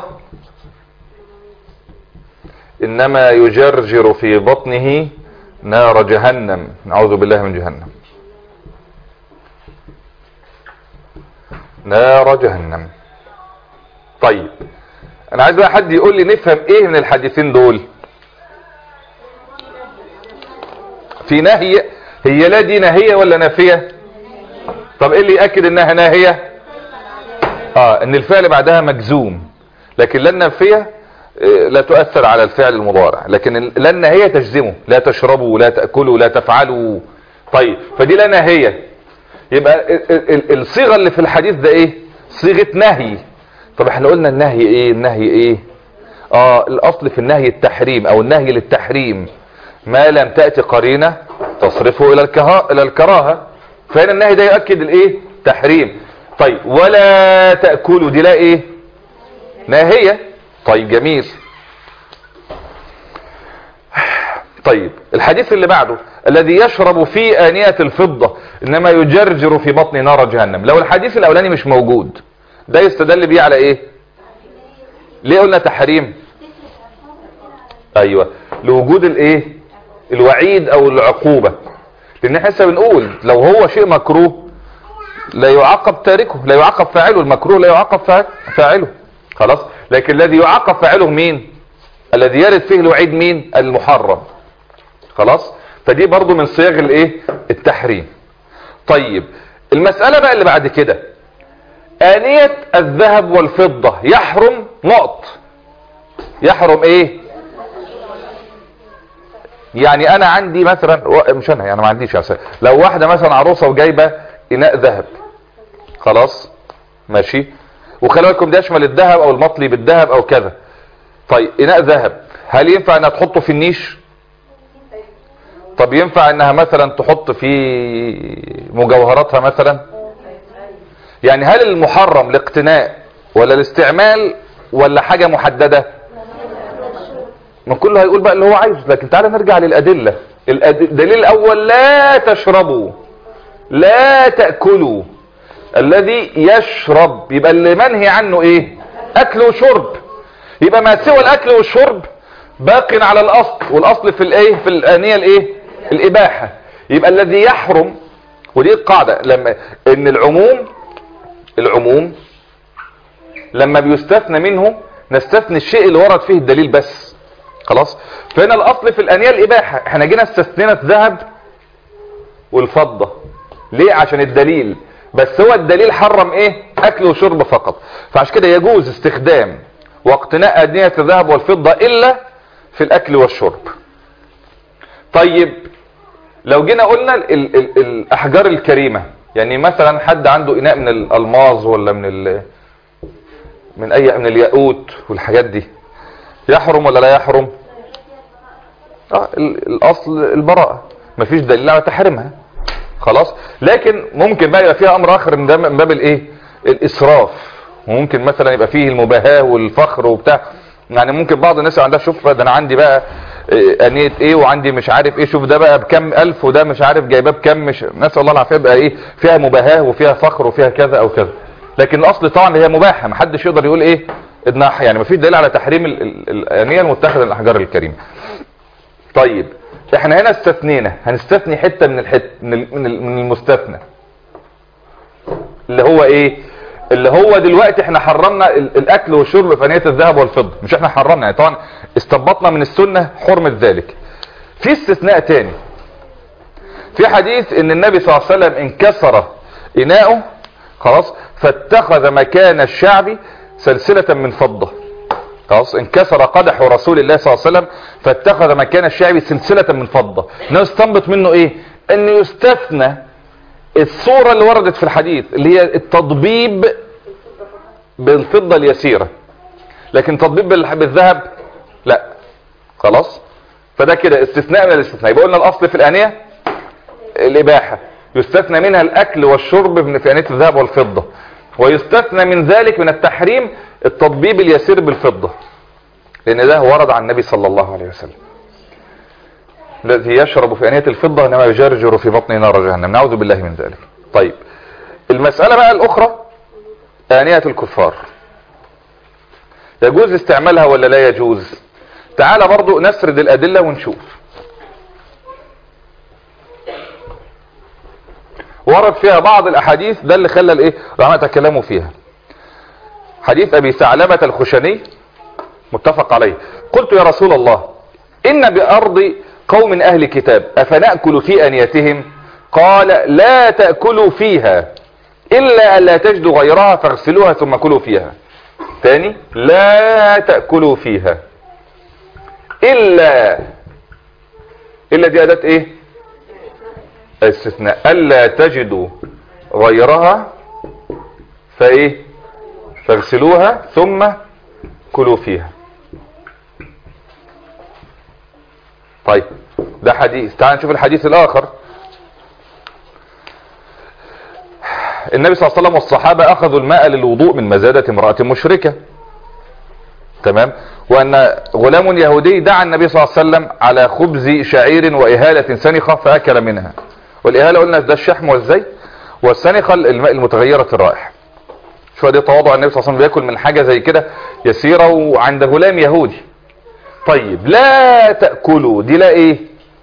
إنما يجرجر في بطنه نار جهنم نعوذ بالله من جهنم نار جهنم طيب انا عايز بقى حد يقول لي نفهم ايه من الحديثين دول في نهي هي لا دي نهية ولا نافية طب ايه اللي يأكد انها ناهية اه ان الفعل بعدها مجزوم لكن لا النافية آه، لا تؤثر على الفعل المضارع لكن ال- لا الناهية تجزمه لا تشربوا لا تأكلوا لا تفعلوا طيب فدي لا ناهية يبقى ال- ال- ال- الصيغة اللي في الحديث ده ايه صيغة نهي طب احنا قلنا النهي ايه النهي ايه اه الاصل في النهي التحريم او النهي للتحريم ما لم تأتي قرينة تصرفه الى الكها... الى الكراهة فهنا النهي ده يؤكد الايه تحريم طيب ولا تأكلوا دي لا ايه ناهية طيب جميل طيب الحديث اللي بعده الذي يشرب في آنية الفضة إنما يجرجر في بطن نار جهنم لو الحديث الأولاني مش موجود ده يستدل بيه على إيه ليه قلنا تحريم أيوة لوجود الإيه الوعيد أو العقوبة لأن احنا لسه بنقول لو هو شيء مكروه لا يعاقب تاركه لا يعاقب فاعله المكروه لا يعاقب فا- فاعله خلاص لكن الذي يعاقب فاعله مين الذي يرد فيه الوعيد مين المحرم خلاص فدي برضو من صيغ الايه التحريم طيب المسألة بقى اللي بعد كده آنية الذهب والفضة يحرم نقط يحرم ايه يعني انا عندي مثلا و- مش انا يعني ما عنديش يعني لو واحدة مثلا عروسة وجايبة اناء ذهب خلاص ماشي وخلي بالكم ده يشمل الذهب او المطلي بالذهب او كذا طيب اناء ذهب هل ينفع انها تحطه في النيش طب ينفع انها مثلا تحط في مجوهراتها مثلا يعني هل المحرم الاقتناء ولا الاستعمال ولا حاجة محددة ما كله هيقول بقى اللي هو عايزه لكن تعالى نرجع للأدلة الأد- الدليل الأول لا تشربوا لا تأكلوا الذي يشرب يبقى اللي منهي عنه ايه اكل وشرب يبقى ما سوى الاكل والشرب باق على الاصل والاصل في الايه في الانيه الايه الاباحه يبقى الذي يحرم ودي القاعده لما ان العموم العموم لما بيستثنى منه نستثني الشيء اللي ورد فيه الدليل بس خلاص فهنا الاصل في الانيه الاباحه احنا جينا استثنينا الذهب والفضه ليه عشان الدليل بس هو الدليل حرم ايه اكل وشرب فقط فعشان كده يجوز استخدام واقتناء أدنية الذهب والفضة الا في الاكل والشرب طيب لو جينا قلنا ال ال ال الاحجار الكريمة يعني مثلا حد عنده اناء من الالماظ ولا من ال من اي من الياقوت والحاجات دي يحرم ولا لا يحرم اه ال- الاصل البراءة مفيش دليل على تحريمها خلاص لكن ممكن بقى يبقى فيها امر اخر من ده من باب الايه الاسراف وممكن مثلا يبقى فيه المباهاة والفخر وبتاع يعني ممكن بعض الناس عندها شوف ده انا عندي بقى إيه، انية ايه وعندي مش عارف ايه شوف ده بقى بكم الف وده مش عارف جايباه بكم مش نسال الله العافيه بقى ايه فيها مباهاة وفيها فخر وفيها كذا او كذا لكن الاصل طبعا هي مباحه محدش يقدر يقول ايه انها يعني مفيش دليل على تحريم ال- ال- الانيه المتخذه من الاحجار الكريمه طيب احنا هنا استثنينا هنستثني حتة من الحت من ال- من ال- من المستثنى اللي هو ايه اللي هو دلوقتي احنا حرمنا ال- الاكل والشرب في انية الذهب والفضة مش احنا حرمنا يعني طبعا استنبطنا من السنة حرمة ذلك في استثناء تاني في حديث ان النبي صلى الله عليه وسلم انكسر اناؤه خلاص فاتخذ مكان الشعب سلسلة من فضة خلاص انكسر قدح رسول الله صلى الله عليه وسلم فاتخذ مكان الشعب سلسلة من فضة نستنبط منه ايه ان يستثنى الصورة اللي وردت في الحديث اللي هي التضبيب بالفضة اليسيرة لكن تضبيب بال- بالذهب لا خلاص فده كده استثناء من الاستثناء يبقى قلنا الاصل في الانية الاباحة يستثنى منها الاكل والشرب من في انية الذهب والفضة ويستثنى من ذلك من التحريم التطبيب اليسير بالفضة لان ده ورد عن النبي صلى الله عليه وسلم الذي يشرب في انية الفضة انما يجرجر في بطن نار جهنم نعوذ بالله من ذلك طيب المسألة بقى الاخرى انية الكفار يجوز استعمالها ولا لا يجوز تعال برضو نسرد الادلة ونشوف ورد فيها بعض الاحاديث ده اللي خلى الايه العلماء تكلموا فيها حديث ابي ثعلبة الخشني متفق عليه قلت يا رسول الله ان بارض قوم اهل كتاب افنأكل في انيتهم قال لا تأكلوا فيها الا الا تجدوا غيرها فاغسلوها ثم كلوا فيها تاني لا تأكلوا فيها الا الا دي اداة ايه استثناء الا تجدوا غيرها فايه فاغسلوها ثم كلوا فيها طيب ده حديث تعال نشوف الحديث الاخر النبي صلى الله عليه وسلم والصحابة اخذوا الماء للوضوء من مزادة امرأة مشركة تمام وان غلام يهودي دعا النبي صلى الله عليه وسلم على خبز شعير واهالة سنخة فاكل منها والاهالة قلنا ده الشحم والزيت والسنخة الماء المتغيرة الرائحة شو دي تواضع النبي صلى الله عليه وسلم بياكل من حاجة زي كده يسيرة وعند غلام يهودي طيب لا تأكلوا دي لا ايه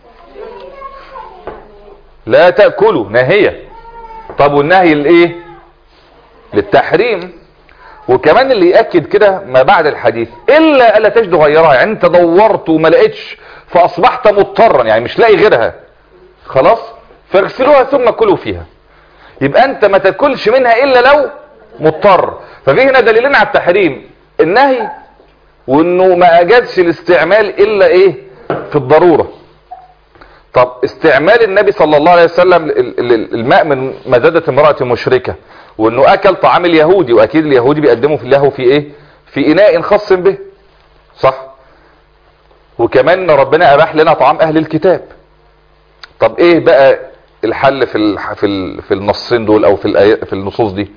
لا تأكلوا ناهية طب والنهي الايه للتحريم وكمان اللي يأكد كده ما بعد الحديث الا الا تجد غيرها يعني انت دورت وما لقيتش فاصبحت مضطرا يعني مش لاقي غيرها خلاص فاغسلوها ثم كلوا فيها يبقى انت ما تاكلش منها الا لو مضطر ففي هنا دليلين على التحريم النهي وانه ما اجازش الاستعمال الا ايه في الضرورة طب استعمال النبي صلى الله عليه وسلم الماء من مزادة امرأة مشركة وانه اكل طعام اليهودي واكيد اليهودي بيقدمه في له في ايه في اناء خاص به صح وكمان ربنا اباح لنا طعام اهل الكتاب طب ايه بقى الحل في ال في ال في النصين دول او في الآي- في النصوص دي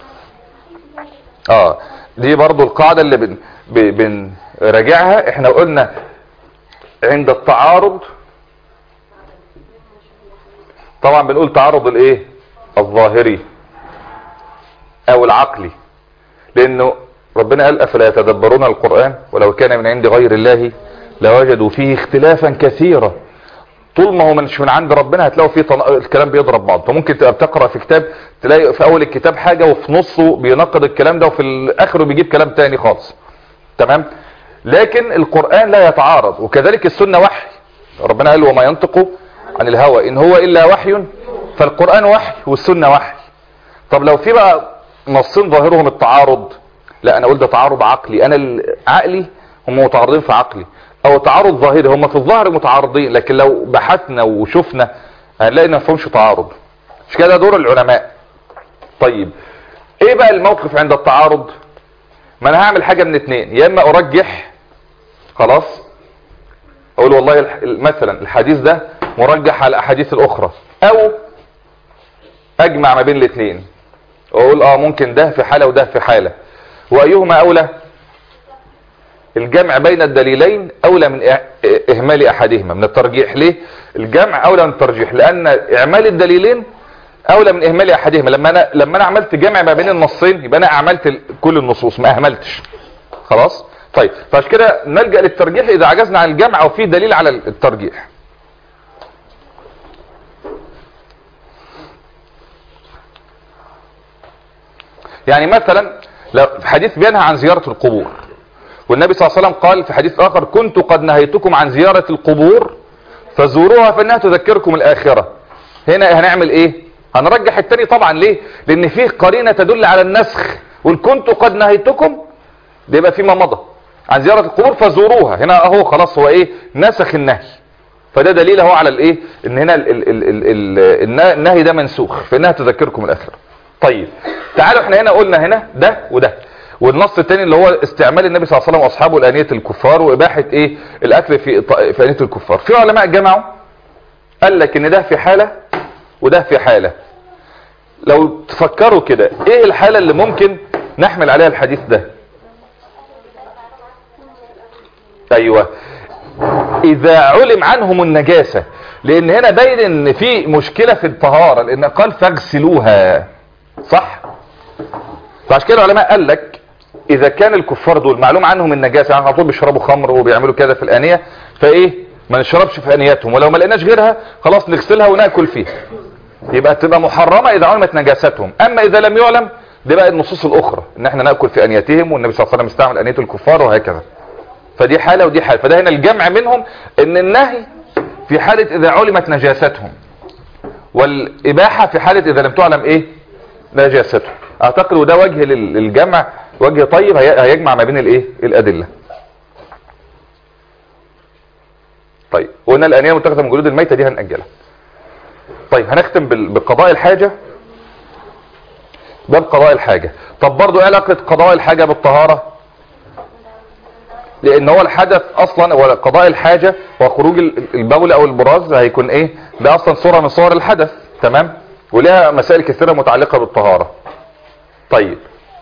اه دي برضو القاعدة اللي بن ب- بنراجعها احنا قلنا عند التعارض طبعا بنقول تعارض الايه الظاهري او العقلي لانه ربنا قال افلا يتدبرون القرآن ولو كان من عند غير الله لوجدوا فيه اختلافا كثيرا طول ما هو مش من عند ربنا هتلاقوا فيه طن... الكلام بيضرب بعض فممكن تبقى بتقرا في كتاب تلاقي في اول الكتاب حاجه وفي نصه بينقض الكلام ده وفي الاخر بيجيب كلام تاني خالص تمام لكن القران لا يتعارض وكذلك السنه وحي ربنا قال وما ينطق عن الهوى ان هو الا وحي فالقران وحي والسنه وحي طب لو في بقى نصين ظاهرهم التعارض لا انا اقول ده تعارض عقلي انا عقلي هم متعارضين في عقلي او تعارض ظاهري هم في الظاهر متعارضين لكن لو بحثنا وشفنا هنلاقي ما فيهمش تعارض مش كده دور العلماء طيب ايه بقى الموقف عند التعارض ما انا هعمل حاجة من اتنين يا اما ارجح خلاص اقول والله الح- مثلا الحديث ده مرجح على الاحاديث الاخرى او اجمع ما بين الاتنين واقول اه ممكن ده في حالة وده في حالة وايهما اولى الجمع بين الدليلين اولى من إع- اهمال احدهما من الترجيح ليه الجمع اولى من الترجيح لان اعمال الدليلين اولى من اهمال احدهما لما انا لما انا عملت جمع ما بين النصين يبقى انا عملت ال- كل النصوص ما اهملتش خلاص طيب فعشان كده نلجا للترجيح اذا عجزنا عن الجمع او في دليل على الترجيح يعني مثلا لو في حديث بينهى عن زيارة القبور والنبي صلى الله عليه وسلم قال في حديث اخر كنت قد نهيتكم عن زيارة القبور فزوروها فانها تذكركم الاخرة هنا هنعمل ايه هنرجح التاني طبعا ليه لان فيه قرينة تدل على النسخ وان كنت قد نهيتكم ده يبقى فيما مضى عن زيارة القبور فزوروها هنا اهو خلاص هو ايه نسخ النهي فده دليل اهو على الايه ان هنا ال ال ال ال ال النهي ده منسوخ فانها تذكركم الاخره طيب تعالوا احنا هنا قلنا هنا ده وده والنص الثاني اللي هو استعمال النبي صلى الله عليه وسلم واصحابه لانيه الكفار واباحه ايه الاكل في ط- في انيه الكفار في علماء جمعوا قال لك ان ده في حاله وده في حالة لو تفكروا كده ايه الحالة اللي ممكن نحمل عليها الحديث ده ايوه اذا علم عنهم النجاسة لان هنا باين ان في مشكلة في الطهارة لان قال فاغسلوها صح فعشان كده العلماء قال لك اذا كان الكفار دول معلوم عنهم النجاسة يعني على طول بيشربوا خمر وبيعملوا كده في الانية فايه ما نشربش في انياتهم ولو ما لقيناش غيرها خلاص نغسلها وناكل فيها يبقى تبقى محرمة اذا علمت نجاستهم اما اذا لم يعلم دي بقى النصوص الاخرى ان احنا ناكل في انياتهم والنبي صلى الله عليه وسلم استعمل انية الكفار وهكذا فدي حالة ودي حالة فده هنا الجمع منهم ان النهي في حالة اذا علمت نجاستهم والاباحة في حالة اذا لم تعلم ايه نجاستهم اعتقد وده وجه لل- للجمع وجه طيب هي- هيجمع ما بين الايه الادلة طيب قلنا الانية المتخذة من جلود الميتة دي هنأجلها طيب هنختم بال- بقضاء الحاجة باب قضاء الحاجة طب برضو ايه علاقة قضاء الحاجة بالطهارة لان هو الحدث اصلا هو قضاء الحاجة وخروج ال- البول او البراز هيكون ايه ده اصلا صورة من صور الحدث تمام ولها مسائل كثيرة متعلقة بالطهارة طيب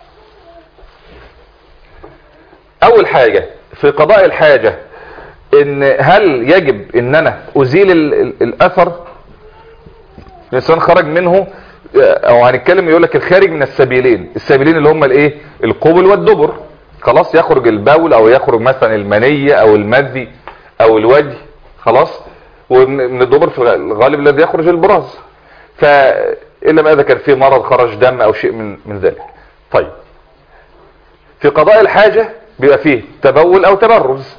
اول حاجة في قضاء الحاجة ان هل يجب ان انا ازيل ال- ال- الاثر الانسان خرج منه او هنتكلم يقول لك الخارج من السبيلين السبيلين اللي هم الايه القبل والدبر خلاص يخرج البول او يخرج مثلا المنية او المذي او الوجه خلاص ومن الدبر في الغالب الذي يخرج البراز فإلا ما إذا كان فيه مرض خرج دم أو شيء من, من ذلك طيب في قضاء الحاجة بيبقى فيه تبول أو تبرز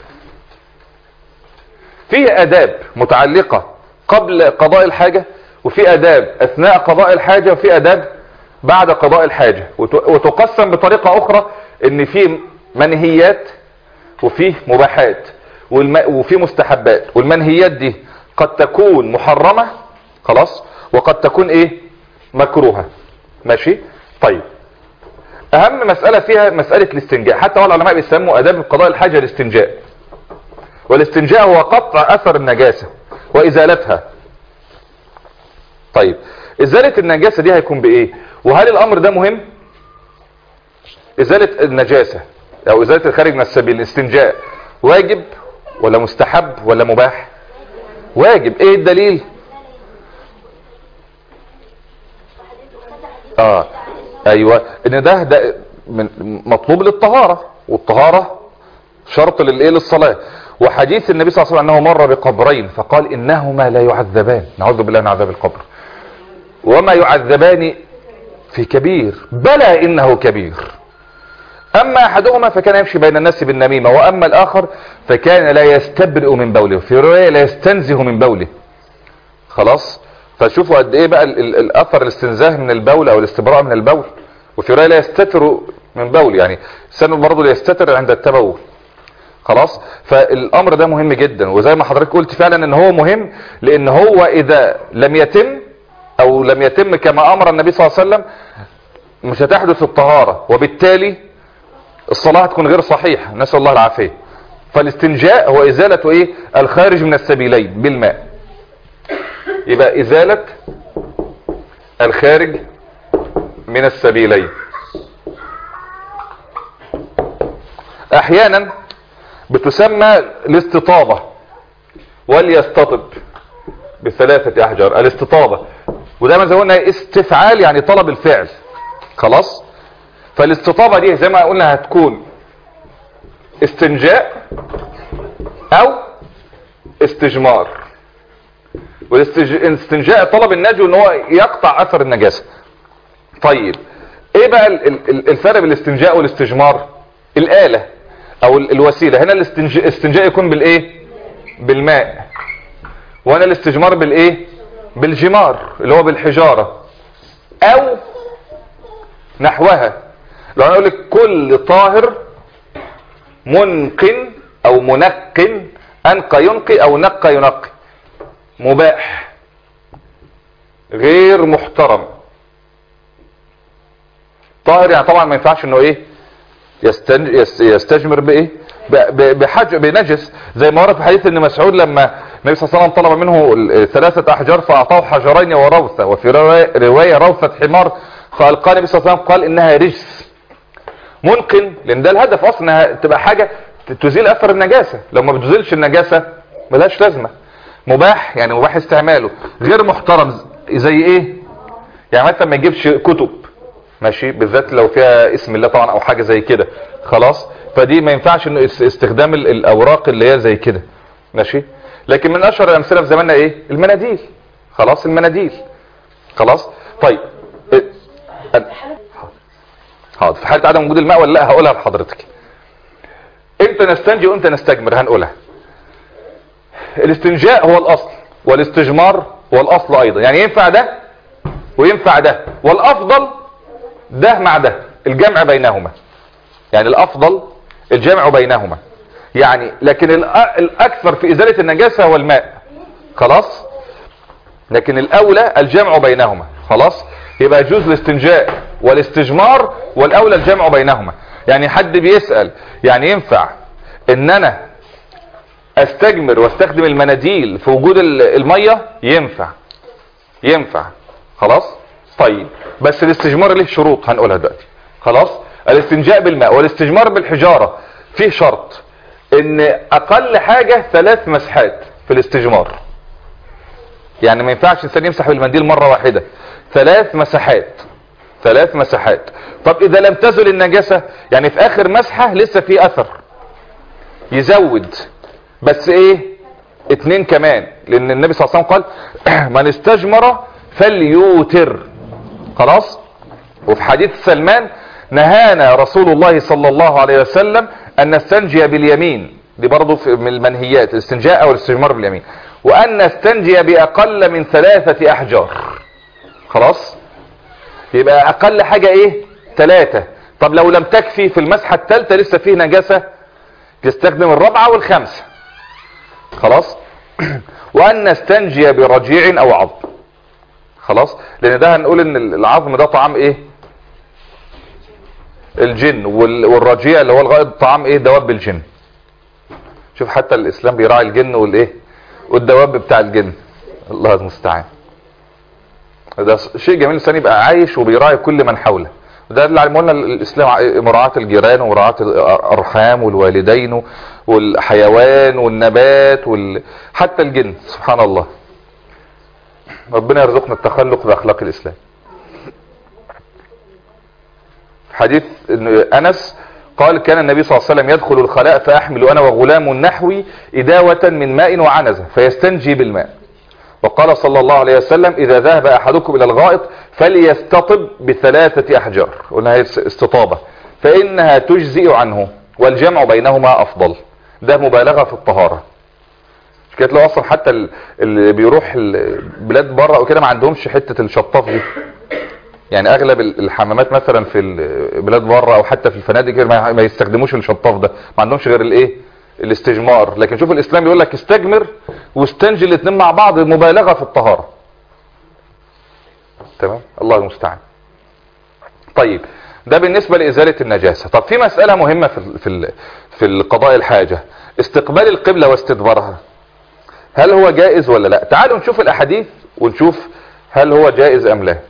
فيه أداب متعلقة قبل قضاء الحاجة وفي أداب أثناء قضاء الحاجة وفي أداب بعد قضاء الحاجة وت- وتقسم بطريقة أخرى إن في منهيات وفيه مباحات والم... وفي مستحبات والمنهيات دي قد تكون محرمة خلاص وقد تكون ايه مكروهة ماشي طيب اهم مسألة فيها مسألة الاستنجاء حتى هو العلماء بيسموا اداب قضاء الحاجة الاستنجاء والاستنجاء هو قطع اثر النجاسة وازالتها طيب ازالة النجاسة دي هيكون بايه وهل الامر ده مهم ازالة النجاسة او ازالة الخارج من السبيل الاستنجاء واجب ولا مستحب ولا مباح واجب ايه الدليل اه ايوه ان ده ده من مطلوب للطهارة والطهارة شرط للايه للصلاة وحديث النبي صلى الله عليه وسلم انه مر بقبرين فقال انهما لا يعذبان نعوذ بالله من عذاب القبر وما يعذبان في كبير بلى انه كبير اما احدهما فكان يمشي بين الناس بالنميمة واما الاخر فكان لا يستبرئ من بوله في رواية لا يستنزه من بوله خلاص فشوفوا قد ايه بقى ال- ال- الاثر الاستنزاه من البول او الاستبراء من البول وفي رواية لا يستتر من بول يعني الانسان برضه لا يستتر عند التبول خلاص فالامر ده مهم جدا وزي ما حضرتك قلت فعلا ان هو مهم لان هو اذا لم يتم او لم يتم كما امر النبي صلى الله عليه وسلم مش هتحدث الطهارة وبالتالي الصلاة هتكون غير صحيحة نسأل الله العافية فالاستنجاء هو ازالة ايه الخارج من السبيلين بالماء يبقى ازالة الخارج من السبيلين احيانا بتسمى الاستطابة وليستطب بثلاثة احجار الاستطابة ودايما زي ما قلنا استفعال يعني طلب الفعل خلاص فالاستطابة دي زي ما قلنا هتكون استنجاء او استجمار والاستنجاء طلب النجو ان هو يقطع اثر النجاسة طيب ايه بقى ال- ال- ال- الفرق بين الاستنجاء والاستجمار الآلة او ال- الوسيلة هنا الاستنج- الاستنجاء يكون بالايه بالماء وهنا الاستجمار بالايه بالجمار اللي هو بالحجارة او نحوها لو انا اقول لك كل طاهر منقن او منقن انقى ينقي او نقى ينقي مباح غير محترم طاهر يعني طبعا ما ينفعش انه ايه يستن... يس- يستجمر بايه ب- ب- بحاجة بنجس زي ما ورد في حديث ان مسعود لما النبي صلى الله عليه وسلم طلب منه ال- ثلاثة احجار فاعطاه حجرين وروثة وفي رواية, رواية روثة حمار قال قال النبي صلى الله عليه وسلم قال انها رجس ممكن لان ده الهدف اصلا انها تبقى حاجة ت- تزيل اثر النجاسة لو ما بتزيلش النجاسة ملهاش لازمة مباح يعني مباح استعماله غير محترم ز- زي ايه يعني مثلا ما يجيبش كتب ماشي بالذات لو فيها اسم الله طبعا او حاجة زي كده خلاص فدي ما ينفعش انه است- استخدام ال- الاوراق اللي هي زي كده ماشي لكن من اشهر الامثله في زماننا ايه المناديل خلاص المناديل خلاص طيب إيه؟ حاضر في حاله عدم وجود الماء ولا لا هقولها لحضرتك امتى نستنجي وامتى نستجمر هنقولها الاستنجاء هو الاصل والاستجمار هو الاصل ايضا يعني ينفع ده وينفع ده والافضل ده مع ده الجمع بينهما يعني الافضل الجمع بينهما يعني لكن الأ- الاكثر في ازالة النجاسة هو الماء خلاص لكن الاولى الجمع بينهما خلاص يبقى يجوز الاستنجاء والاستجمار والاولى الجمع بينهما يعني حد بيسأل يعني ينفع ان انا استجمر واستخدم المناديل في وجود ال- المية ينفع ينفع خلاص طيب بس الاستجمار له شروط هنقولها دلوقتي خلاص الاستنجاء بالماء والاستجمار بالحجارة فيه شرط ان اقل حاجة ثلاث مسحات في الاستجمار يعني ما ينفعش الانسان يمسح بالمنديل مرة واحدة ثلاث مسحات ثلاث مسحات طب اذا لم تزل النجاسة يعني في اخر مسحة لسه في اثر يزود بس ايه اتنين كمان لان النبي صلى الله عليه وسلم قال من استجمر فليوتر خلاص وفي حديث سلمان نهانا رسول الله صلى الله عليه وسلم ان نستنجي باليمين دي برضو في- من المنهيات الاستنجاء او الاستجمار باليمين وان نستنجي باقل من ثلاثة احجار خلاص يبقى اقل حاجة ايه ثلاثة طب لو لم تكفي في المسحة الثالثة لسه فيه نجاسة تستخدم الرابعة والخامسة خلاص وان نستنجي برجيع او عظم خلاص لان ده هنقول ان العظم ده طعام ايه الجن وال- والرجيع اللي هو الغائط طعام ايه دواب الجن شوف حتى الاسلام بيراعي الجن والايه والدواب بتاع الجن الله المستعان ده شيء جميل الانسان يبقى عايش وبيراعي كل من حوله ده اللي علمه لنا الاسلام ع- مراعاة الجيران ومراعاة الارحام والوالدين والحيوان والنبات وال... حتى الجن سبحان الله ربنا يرزقنا التخلق باخلاق الاسلام حديث إن انس قال كان النبي صلى الله عليه وسلم يدخل الخلاء فاحمل انا وغلام نحوي اداوة من ماء وعنزة فيستنجي بالماء وقال صلى الله عليه وسلم اذا ذهب احدكم الى الغائط فليستطب بثلاثة احجار قلنا هي استطابة فانها تجزئ عنه والجمع بينهما افضل ده مبالغة في الطهارة مش كده تلاقوا اصلا حتى ال- اللي بيروح البلاد بره وكده ما عندهمش حتة الشطاف دي يعني اغلب ال- الحمامات مثلا في البلاد بره او حتى في الفنادق كده ما ما يستخدموش الشطاف ده ما عندهمش غير الايه الاستجمار لكن شوف الاسلام يقول لك استجمر واستنجي الاثنين مع بعض مبالغه في الطهاره تمام الله المستعان طيب ده بالنسبه لازاله النجاسه طب في مساله مهمه في ال- في ال- في القضاء الحاجه استقبال القبله واستدبارها هل هو جائز ولا لا تعالوا نشوف الاحاديث ونشوف هل هو جائز ام لا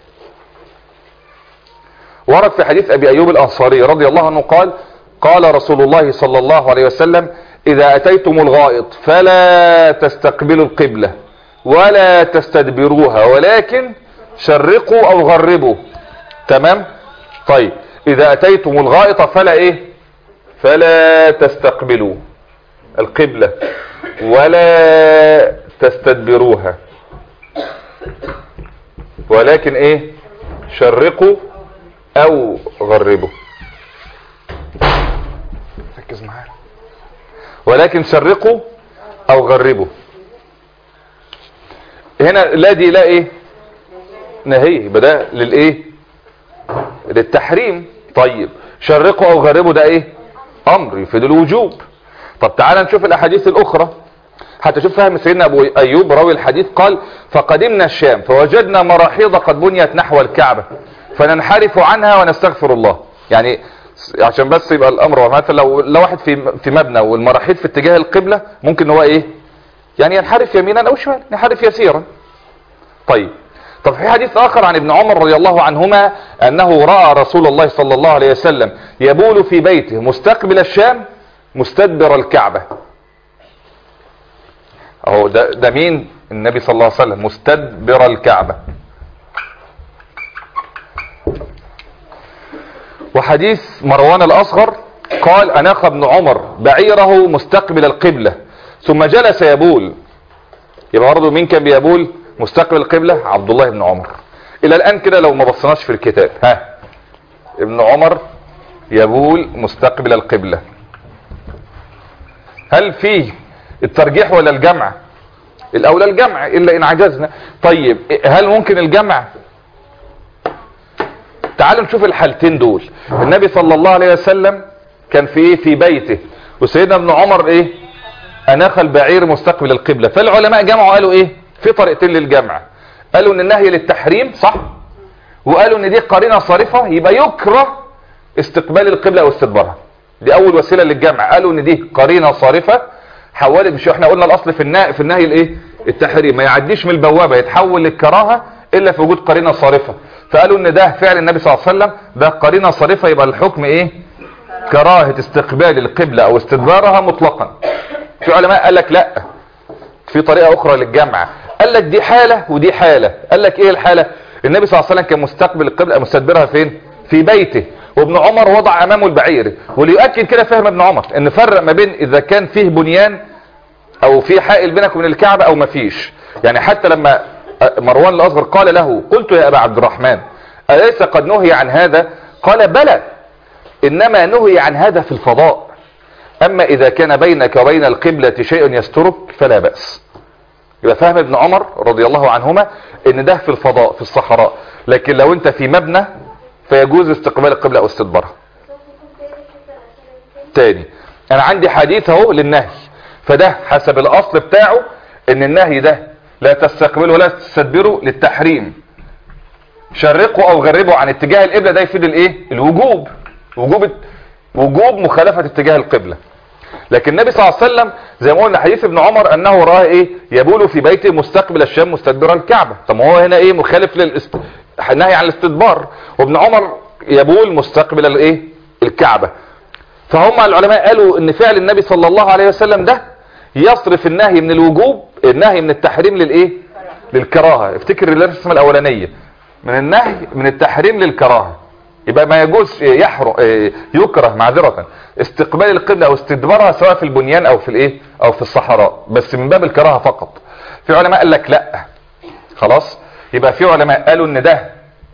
ورد في حديث ابي ايوب الانصاري رضي الله عنه قال قال رسول الله صلى الله عليه وسلم اذا اتيتم الغائط فلا تستقبلوا القبلة ولا تستدبروها ولكن شرقوا او غربوا تمام طيب اذا اتيتم الغائط فلا ايه فلا تستقبلوا القبلة ولا تستدبروها ولكن ايه شرقوا او غربوا ركز معايا ولكن شرقوا او غربوا هنا لا دي لا ايه نهي يبقى ده للايه للتحريم طيب شرقوا او غربوا ده ايه امر يفيد الوجوب طب تعالى نشوف الاحاديث الاخرى حتى شوف فهم سيدنا ابو ايوب راوي الحديث قال فقدمنا الشام فوجدنا مراحيض قد بنيت نحو الكعبة فننحرف عنها ونستغفر الله يعني عشان بس يبقى الامر مثلا لو لو واحد في في مبنى والمراحيض في اتجاه القبلة ممكن هو ايه يعني ينحرف يمينا او شمالا ينحرف يسيرا طيب طب في حديث اخر عن ابن عمر رضي الله عنهما انه راى رسول الله صلى الله عليه وسلم يبول في بيته مستقبل الشام مستدبر الكعبه اهو ده ده مين النبي صلى الله عليه وسلم مستدبر الكعبه وحديث مروان الاصغر قال اناخ ابن عمر بعيره مستقبل القبله ثم جلس يبول يبقى برضه مين كان بيبول مستقبل القبله عبد الله بن عمر الى الان كده لو ما بصيناش في الكتاب ها ابن عمر يبول مستقبل القبله هل فيه الترجيح ولا الجمع الاولى الجمع الا ان عجزنا طيب هل ممكن الجمع تعالوا نشوف الحالتين دول النبي صلى الله عليه وسلم كان في ايه في بيته وسيدنا ابن عمر ايه اناخ البعير مستقبل القبلة فالعلماء جمعوا قالوا ايه في طريقتين للجمع قالوا ان النهي للتحريم صح وقالوا ان دي قرينة صارفة يبقى يكره استقبال القبلة او استدبارها دي اول وسيلة للجمع قالوا ان دي قرينة صارفة حولت مش احنا قلنا الاصل في النهي في النهي الايه التحريم ما يعديش من البوابة يتحول للكراهة الا في وجود قرينة صارفة فقالوا ان ده فعل النبي صلى الله عليه وسلم ده قرينة صارفة يبقى الحكم ايه كراهة استقبال القبلة او استدبارها مطلقا في علماء قال لك لا في طريقة اخرى للجمع قال لك دي حالة ودي حالة قال لك ايه الحالة النبي صلى الله عليه وسلم كان مستقبل القبلة مستدبرها فين في بيته وابن عمر وضع امامه البعير وليؤكد كده فهم ابن عمر ان فرق ما بين اذا كان فيه بنيان او في حائل بينك وبين الكعبة او ما فيش يعني حتى لما مروان الاصغر قال له قلت يا ابا عبد الرحمن اليس قد نهي عن هذا قال بلى انما نهي عن هذا في الفضاء اما اذا كان بينك وبين القبلة شيء يسترك فلا بأس يبقى فهم ابن عمر رضي الله عنهما ان ده في الفضاء في الصحراء لكن لو انت في مبنى فيجوز استقبال القبلة او استدبارها تاني انا عندي حديث اهو للنهي فده حسب الاصل بتاعه ان النهي ده لا تستقبله ولا تستدبره للتحريم شرقوا او غربوا عن اتجاه القبلة ده يفيد الايه الوجوب وجوب وجوب مخالفة اتجاه القبلة لكن النبي صلى الله عليه وسلم زي ما قلنا حديث ابن عمر انه راه ايه يبول في بيته مستقبل الشام مستدبر الكعبة طب ما هو هنا ايه مخالف للاست نهي عن الاستدبار وابن عمر يبول مستقبل الايه الكعبة فهم العلماء قالوا ان فعل النبي صلى الله عليه وسلم ده يصرف النهي من الوجوب النهي من التحريم للايه للكراهة افتكر الرسمة الاولانية من النهي من التحريم للكراهة يبقى ما يجوز يحرق يكره معذرة استقبال القبلة او استدبارها سواء في البنيان او في الايه او في الصحراء بس من باب الكراهة فقط في علماء قال لك لا خلاص يبقى في علماء قالوا ان ده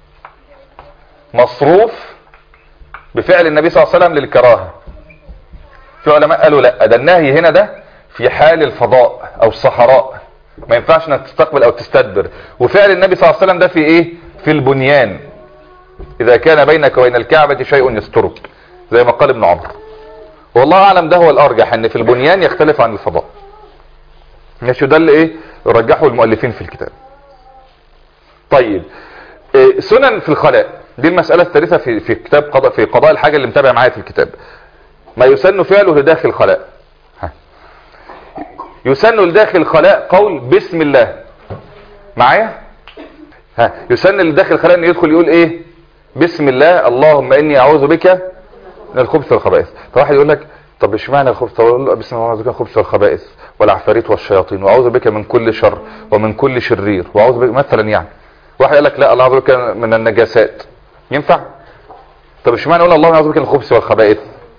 مصروف بفعل النبي صلى الله عليه وسلم للكراهة في علماء قالوا لا ده النهي هنا ده في حال الفضاء او الصحراء ما ينفعش انك تستقبل او تستدبر وفعل النبي صلى الله عليه وسلم ده في ايه في البنيان اذا كان بينك وبين الكعبة شيء يسترك زي ما قال ابن عمر والله اعلم ده هو الارجح ان في البنيان يختلف عن الفضاء ماشي ده اللي ايه رجحه المؤلفين في الكتاب طيب إيه سنن في الخلاء دي المسألة الثالثة في في كتاب قضاء في قضاء الحاجة اللي متابع معايا في الكتاب ما يسن فعله لداخل الخلاء ها. يسن لداخل الخلاء قول بسم الله معايا ها يسن لداخل الخلاء ان يدخل يقول ايه بسم الله اللهم اني اعوذ بك من الخبث والخبائث فواحد يقول لك طب اشمعنى الخبث اقول له بسم الله اعوذ بك من الخبث والخبائث والعفاريت والشياطين واعوذ بك من كل شر ومن كل شرير واعوذ بك مثلا يعني واحد يقول لك لا الله اعوذ بك من النجاسات ينفع طب اشمعنى اقول اللهم اعوذ بك من الخبث والخبائث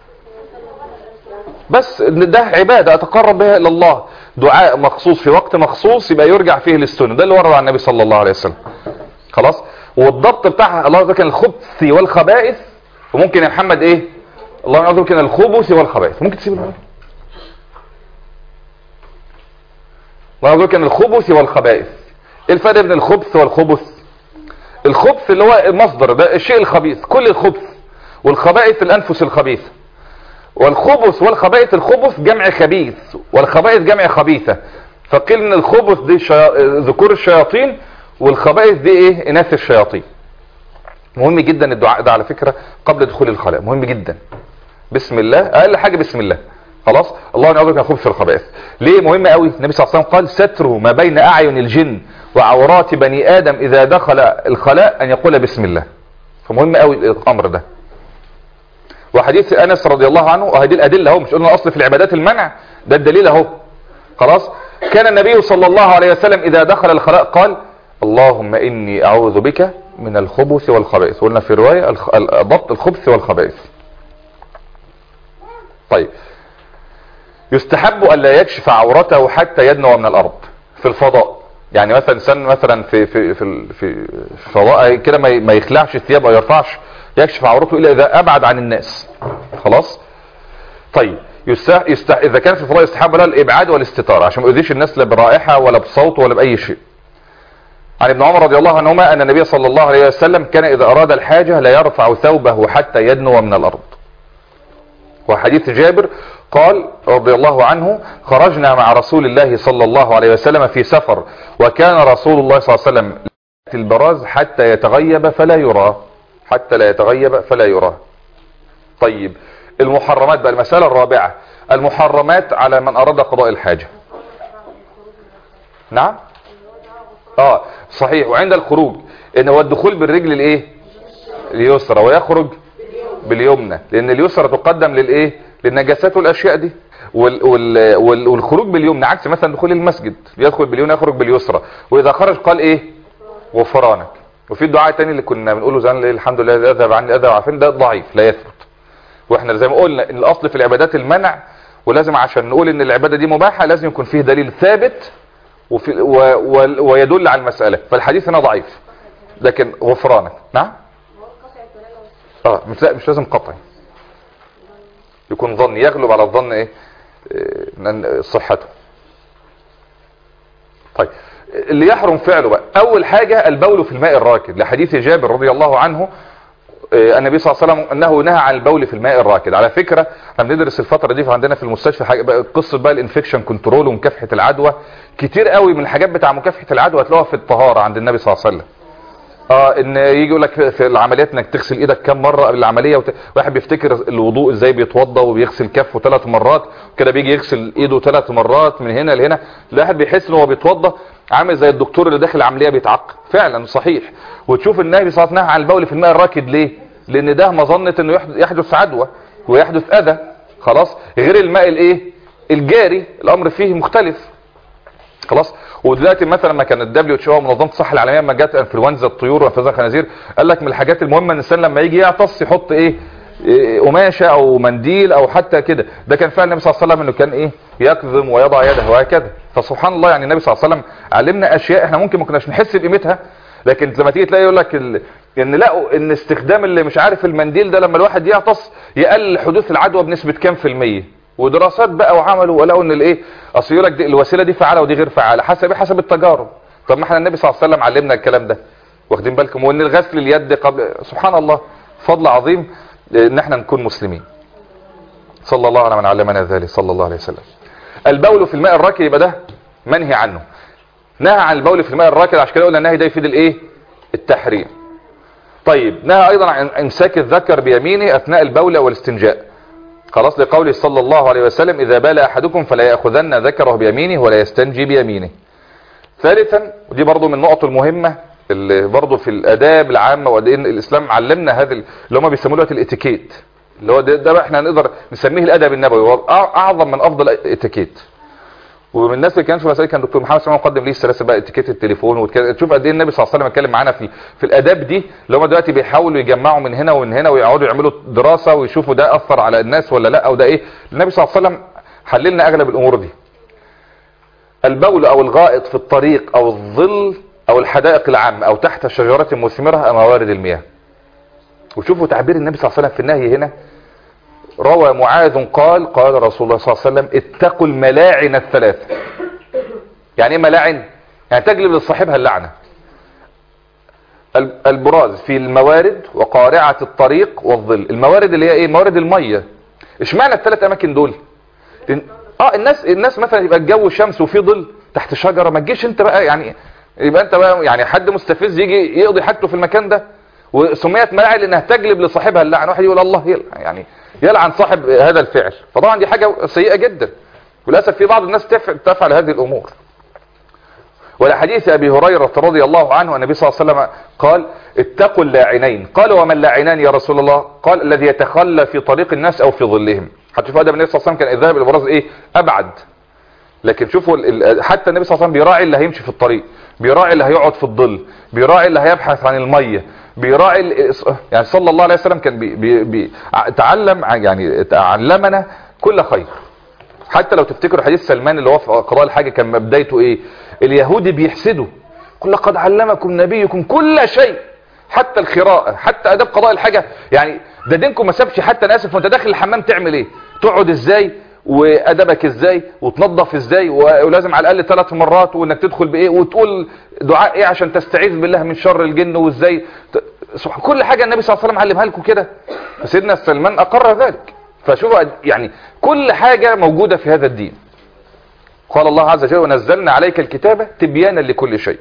بس ده عبادة اتقرب بها الى الله دعاء مخصوص في وقت مخصوص يبقى يرجع فيه للسنة ده اللي ورد عن النبي صلى الله عليه وسلم خلاص والضبط بتاعها الله ذكر الخبث والخبائث وممكن يا محمد ايه الله اعوذ بك من الخبث والخبائث ممكن تسيب الموضوع الله اعوذ بك من الخبث والخبائث ايه الفرق بين الخبث والخبث الخبث اللي هو المصدر ده الشيء الخبيث كل الخبث والخبائث الانفس الخبيثه والخبث والخبائث الخبث جمع خبيث والخبائث جمع خبيثه فقيل ان الخبث دي شيا... ذكور الشياطين والخبائث دي ايه اناث الشياطين مهم جدا الدعاء ده على فكرة قبل دخول الخلاء مهم جدا بسم الله اقل حاجة بسم الله خلاص الله نعوذ بك من الخبث والخبائث ليه مهم قوي النبي صلى الله عليه وسلم قال ستر ما بين اعين الجن وعورات بني ادم اذا دخل الخلاء ان يقول بسم الله فمهم قوي الامر ده وحديث انس رضي الله عنه وهذه الادله اهو مش قلنا اصل في العبادات المنع ده الدليل اهو خلاص كان النبي صلى الله عليه وسلم اذا دخل الخلاء قال اللهم اني اعوذ بك من الخبث والخبائث قلنا في روايه الخ- ال- ضبط الخبث والخبائث طيب يستحب ان لا يكشف عورته حتى يدنو من الارض في الفضاء يعني مثلا انسان مثلا في في في ال- في فضاء كده ما ي- ما يخلعش الثياب او يرفعش يكشف عورته الا اذا ابعد عن الناس خلاص طيب يستح... يستح... اذا كان في الفضاء يستحب له الابعاد والاستتاره عشان ما يؤذيش الناس لا برائحه ولا بصوت ولا باي شيء عن ابن عمر رضي الله عنهما ان النبي صلى الله عليه وسلم كان اذا اراد الحاجه لا يرفع ثوبه حتى يدنو من الارض وحديث جابر قال رضي الله عنه خرجنا مع رسول الله صلى الله عليه وسلم في سفر وكان رسول الله صلى الله عليه وسلم يأتي البراز حتى يتغيب فلا يرى حتى لا يتغيب فلا يرى طيب المحرمات بقى المسألة الرابعة المحرمات على من أراد قضاء الحاجة نعم اه صحيح وعند الخروج ان هو الدخول بالرجل الايه اليسرى ويخرج باليمنى لان اليسرى تقدم للايه للنجاسات والاشياء دي وال وال وال والخروج باليمنى عكس مثلا دخول المسجد يدخل باليمنى يخرج باليسرى واذا خرج قال ايه غفرانك وفي الدعاء التاني اللي كنا بنقوله زمان الحمد لله الذي اذهب عني الاذى وعافين ده ضعيف لا يثبت واحنا زي ما قلنا ان الاصل في العبادات المنع ولازم عشان نقول ان العباده دي مباحه لازم يكون فيه دليل ثابت وفي و و ويدل على المساله فالحديث هنا ضعيف لكن غفرانك نعم اه مش لا مش لازم قطعي يكون ظن يغلب على الظن ايه إيه، صحته طيب اللي يحرم فعله بقى اول حاجة البول في الماء الراكد لحديث جابر رضي الله عنه إيه، النبي صلى الله عليه وسلم انه نهى عن البول في الماء الراكد على فكرة احنا بندرس الفترة دي عندنا في المستشفى حاجة بقى قصة بقى الانفكشن كنترول ومكافحة العدوى كتير قوي من الحاجات بتاع مكافحة العدوى هتلاقوها في الطهارة عند النبي صلى الله عليه وسلم اه ان يجي يقول لك في العمليات انك تغسل ايدك كام مره قبل العمليه وت... واحد بيفتكر الوضوء ازاي بيتوضى وبيغسل كفه ثلاث مرات كده بيجي يغسل ايده ثلاث مرات من هنا لهنا الواحد بيحس ان هو بيتوضى عامل زي الدكتور اللي داخل العمليه بيتعقد فعلا صحيح وتشوف النبي صلى الله عليه وسلم نهى عن البول في الماء الراكد ليه لان ده مظنه انه يحدث- يحدث عدوى ويحدث اذى خلاص غير الماء الايه الجاري الامر فيه مختلف خلاص ودلوقتي مثلا لما كان الدبليو اتش او منظمه الصحه العالميه لما جت انفلونزا الطيور وانفلونزا الخنازير قال لك من الحاجات المهمه ان الانسان لما يجي يعطس يحط ايه إيه، قماشه او منديل او حتى كده ده كان فعلا النبي صلى الله عليه وسلم انه كان ايه يكظم ويضع يده وهكذا فسبحان الله يعني النبي صلى الله عليه وسلم علمنا اشياء احنا ممكن ما كناش نحس بقيمتها لكن لما تيجي تلاقي يقول لك ال... ان لقوا ان استخدام اللي مش عارف المنديل ده لما الواحد يعطس يقلل حدوث العدوى بنسبه كام في الميه ودراسات بقى وعملوا ولقوا ان الايه اصل يقول لك دي الوسيله دي فعاله ودي غير فعاله حسب ايه حسب التجارب طب ما احنا النبي صلى الله عليه وسلم علمنا الكلام ده واخدين بالكم وان الغسل اليد قبل سبحان الله فضل عظيم ان احنا نكون مسلمين صلى الله على من علمنا ذلك صلى الله عليه وسلم البول في الماء الراكد يبقى ده منهي عنه نهى عن البول في الماء الراكد عشان كده قلنا النهي ده يفيد الايه التحريم طيب نهى ايضا عن امساك الذكر بيمينه اثناء البول او الاستنجاء خلاص لقوله صلى الله عليه وسلم اذا بال احدكم فلا ياخذن ذكره بيمينه ولا يستنجي بيمينه ثالثا ودي برضو من النقط المهمة اللي برضو في الاداب العامة وان الاسلام علمنا هذا اللي هم بيسموه دلوقتي الاتيكيت اللي هو ده, ده بقى احنا نقدر نسميه الادب النبوي هو أع- اعظم من افضل اتيكيت ومن الناس اللي كان في مسائل كان دكتور محمد سلمان مقدم ليه السلاسل بقى اتيكيت التليفون وتك- تشوف قد ايه النبي صلى الله عليه وسلم اتكلم معانا في في الاداب دي اللي هم دلوقتي بيحاولوا يجمعوا من هنا ومن هنا ويقعدوا يعملوا دراسه ويشوفوا ده اثر على الناس ولا لا او ده ايه النبي صلى الله عليه وسلم حللنا اغلب الامور دي البول او الغائط في الطريق او الظل او الحدائق العامه او تحت شجره مثمره او موارد المياه وشوفوا تعبير النبي صلى الله عليه وسلم في النهي هنا روى معاذ قال قال رسول الله صلى الله عليه وسلم اتقوا الملاعن الثلاث يعني ايه ملاعن يعني تجلب لصاحبها اللعنه ال- البراز في الموارد وقارعه الطريق والظل الموارد اللي هي ايه موارد الميه اشمعنى الثلاث اماكن دول لأن- اه الناس الناس مثلا يبقى الجو شمس وفي ظل تحت شجره ما تجيش انت بقى يعني يبقى انت بقى يعني حد مستفز يجي يقضي حاجته في المكان ده وسميت ملاعن لانها تجلب لصاحبها اللعن واحد يقول الله يلعن يعني يلعن صاحب هذا الفعل فطبعا دي حاجة سيئة جدا وللاسف في بعض الناس تفعل, تفعل هذه الامور ولحديث ابي هريرة رضي الله عنه النبي صلى الله عليه وسلم قال اتقوا اللاعنين قال وما اللاعنان يا رسول الله قال الذي يتخلى في طريق الناس او في ظلهم هتشوفوا ادب النبي صلى الله عليه وسلم كان الذهب الابراز ايه ابعد لكن شوفوا ال- ال- حتى النبي صلى الله عليه وسلم بيراعي اللي هيمشي في الطريق بيراعي اللي هيقعد في الظل بيراعي اللي هيبحث عن الميه بيراعي ال- يعني صلى الله عليه وسلم كان بي بي بي ع- تعلم ع- يعني علمنا كل خير حتى لو تفتكروا حديث سلمان اللي هو في قضاء الحاجه كان بدايته ايه اليهودي بيحسدوا قل لقد علمكم نبيكم كل شيء حتى القراءة حتى اداب قضاء الحاجة يعني ده دينكم ما سابش حتى انا اسف وانت داخل الحمام تعمل ايه تقعد ازاي وادبك ازاي وتنظف ازاي و- ولازم على الاقل ثلاث مرات وانك تدخل بايه وتقول دعاء ايه عشان تستعيذ بالله من شر الجن وازاي ت- سبحان- كل حاجة النبي صلى الله عليه وسلم علمها لكم كده سيدنا سلمان اقر ذلك فشوفوا يعني كل حاجة موجودة في هذا الدين قال الله عز وجل ونزلنا عليك الكتابة تبيانا لكل شيء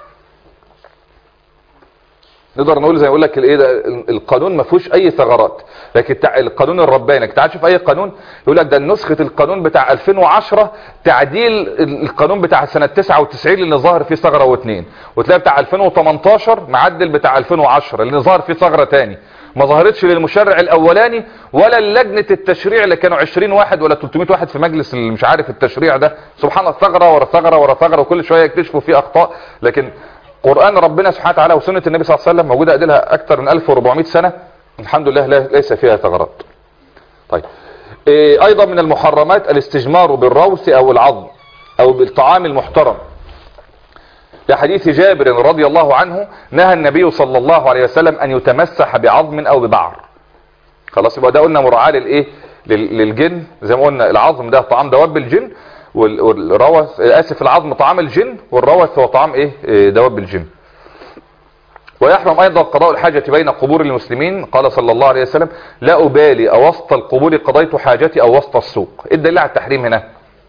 نقدر نقول زي ما يقول لك الايه ده القانون ما فيهوش اي ثغرات لكن تع- القانون الرباني انك تعال شوف اي قانون يقول لك ده نسخه القانون بتاع 2010 تعديل ال- القانون بتاع سنه 99 اللي ظاهر فيه ثغره واثنين وتلاقي بتاع 2018 معدل بتاع 2010 اللي ظاهر فيه ثغره تاني ما ظهرتش للمشرع الاولاني ولا لجنه التشريع اللي كانوا 20 واحد ولا 300 واحد في مجلس اللي مش عارف التشريع ده سبحان الله ثغره ورا ثغره ورا ثغره وكل شويه يكتشفوا فيه اخطاء لكن قرآن ربنا سبحانه وتعالى وسنة النبي صلى الله عليه وسلم موجودة أدلها أكثر من 1400 سنة الحمد لله لا- ليس فيها ثغرات طيب إيه أيضا من المحرمات الاستجمار بالروث أو العظم أو بالطعام المحترم لحديث جابر رضي الله عنه نهى النبي صلى الله عليه وسلم أن يتمسح بعظم أو ببعر خلاص يبقى ده قلنا مراعاة للإيه لل- للجن زي ما قلنا العظم ده طعام دواب الجن وال- والروث اسف العظم طعام الجن والروث هو طعام ايه إيه، دواب الجن ويحرم ايضا قضاء الحاجة بين قبور المسلمين قال صلى الله عليه وسلم لا ابالي اوسط القبور قضيت حاجتي او وسط السوق ايه الدليل على التحريم هنا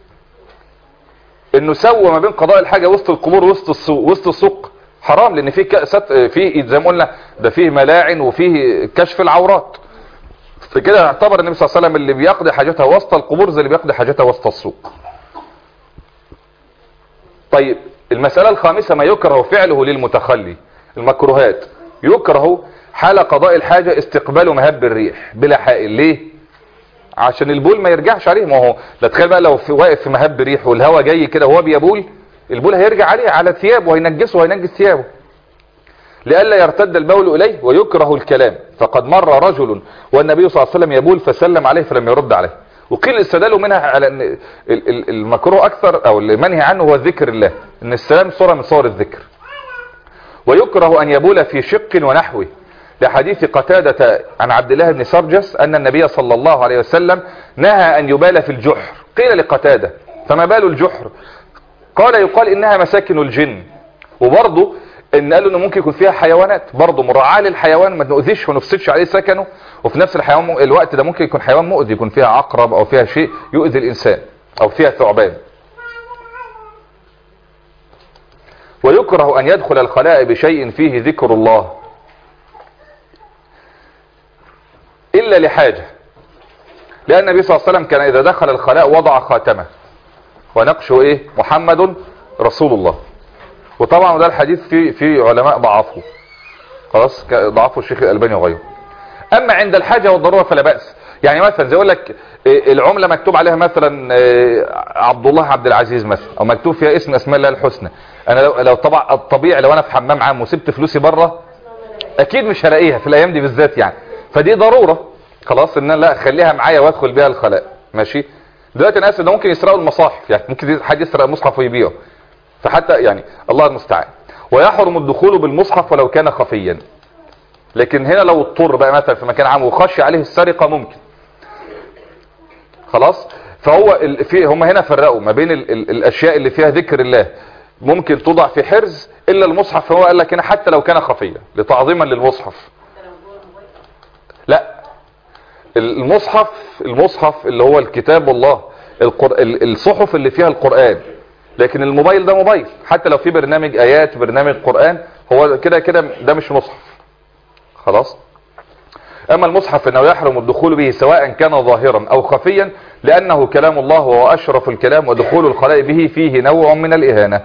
انه سوى ما بين قضاء الحاجة وسط القبور وسط السوق وسط السوق حرام لان فيه كأسات فيه زي ما قلنا ده فيه ملاعن وفيه كشف العورات فكده يعتبر النبي صلى الله عليه وسلم اللي بيقضي حاجتها وسط القبور زي اللي بيقضي حاجتها وسط السوق طيب المسألة الخامسة ما يكره فعله للمتخلي المكروهات يكره حال قضاء الحاجة استقبال مهب الريح بلا حائل ليه عشان البول ما يرجعش عليه ما هو لا تخيل بقى لو في واقف في مهب ريح والهواء جاي كده وهو بيبول البول هيرجع عليه على ثيابه وهينجسه وهينجس ثيابه لئلا يرتد البول اليه ويكره الكلام فقد مر رجل والنبي صلى الله عليه وسلم يبول فسلم عليه فلم يرد عليه وقيل استدلوا منها على ان ال- ال- المكروه اكثر او المنهي عنه هو ذكر الله ان السلام صورة من صور الذكر ويكره ان يبول في شق ونحوه لحديث قتادة عن عبد الله بن سرجس ان النبي صلى الله عليه وسلم نهى ان يبال في الجحر قيل لقتادة فما بال الجحر قال يقال انها مساكن الجن وبرضه ان قالوا انه ممكن يكون فيها حيوانات برضه مراعاه للحيوان ما نؤذيش ونفسدش عليه سكنه وفي نفس الحيوان الوقت ده ممكن يكون حيوان مؤذي يكون فيها عقرب او فيها شيء يؤذي الانسان او فيها ثعبان ويكره ان يدخل الخلاء بشيء فيه ذكر الله الا لحاجة لان النبي صلى الله عليه وسلم كان اذا دخل الخلاء وضع خاتمه ونقشه ايه محمد رسول الله وطبعا ده الحديث في في علماء ضعفه خلاص ك- ضعفه الشيخ الالباني وغيره اما عند الحاجة والضرورة فلا بأس يعني مثلا زي يقول لك إيه، العملة مكتوب عليها مثلا إيه، عبد الله عبد العزيز مثلا او مكتوب فيها اسم اسماء الله الحسنى انا لو, لو طبعا الطبيعي لو انا في حمام عام وسبت فلوسي بره اكيد مش هلاقيها في الايام دي بالذات يعني فدي ضرورة خلاص ان انا لا اخليها معايا وادخل بيها الخلاء ماشي دلوقتي انا اسف ده ممكن يسرقوا المصاحف يعني ممكن حد يسرق مصحف ويبيعه فحتى يعني الله المستعان ويحرم الدخول بالمصحف ولو كان خفيا لكن هنا لو اضطر بقى مثلا في مكان عام وخشي عليه السرقة ممكن خلاص فهو ال- في هم هنا فرقوا ما بين ال ال الاشياء اللي فيها ذكر الله ممكن توضع في حرز الا المصحف فهو قال لك هنا حتى لو كان خفيا لتعظيما للمصحف لا المصحف المصحف اللي هو الكتاب الله القر... ال- الصحف اللي فيها القرآن لكن الموبايل ده موبايل حتى لو في برنامج ايات برنامج قرآن هو كده كده ده مش مصحف خلاص اما المصحف فانه يحرم الدخول به سواء كان ظاهرا او خفيا لانه كلام الله وهو اشرف الكلام ودخول الخلاء به فيه نوع من الاهانة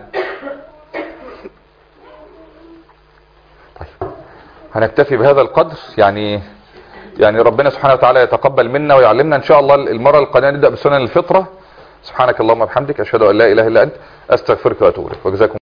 طيب هنكتفي بهذا القدر يعني يعني ربنا سبحانه وتعالى يتقبل منا ويعلمنا ان شاء الله المرة القادمة نبدأ بسنن الفطرة سبحانك اللهم وبحمدك اشهد ان لا اله الا انت استغفرك واتوب اليك وجزاكم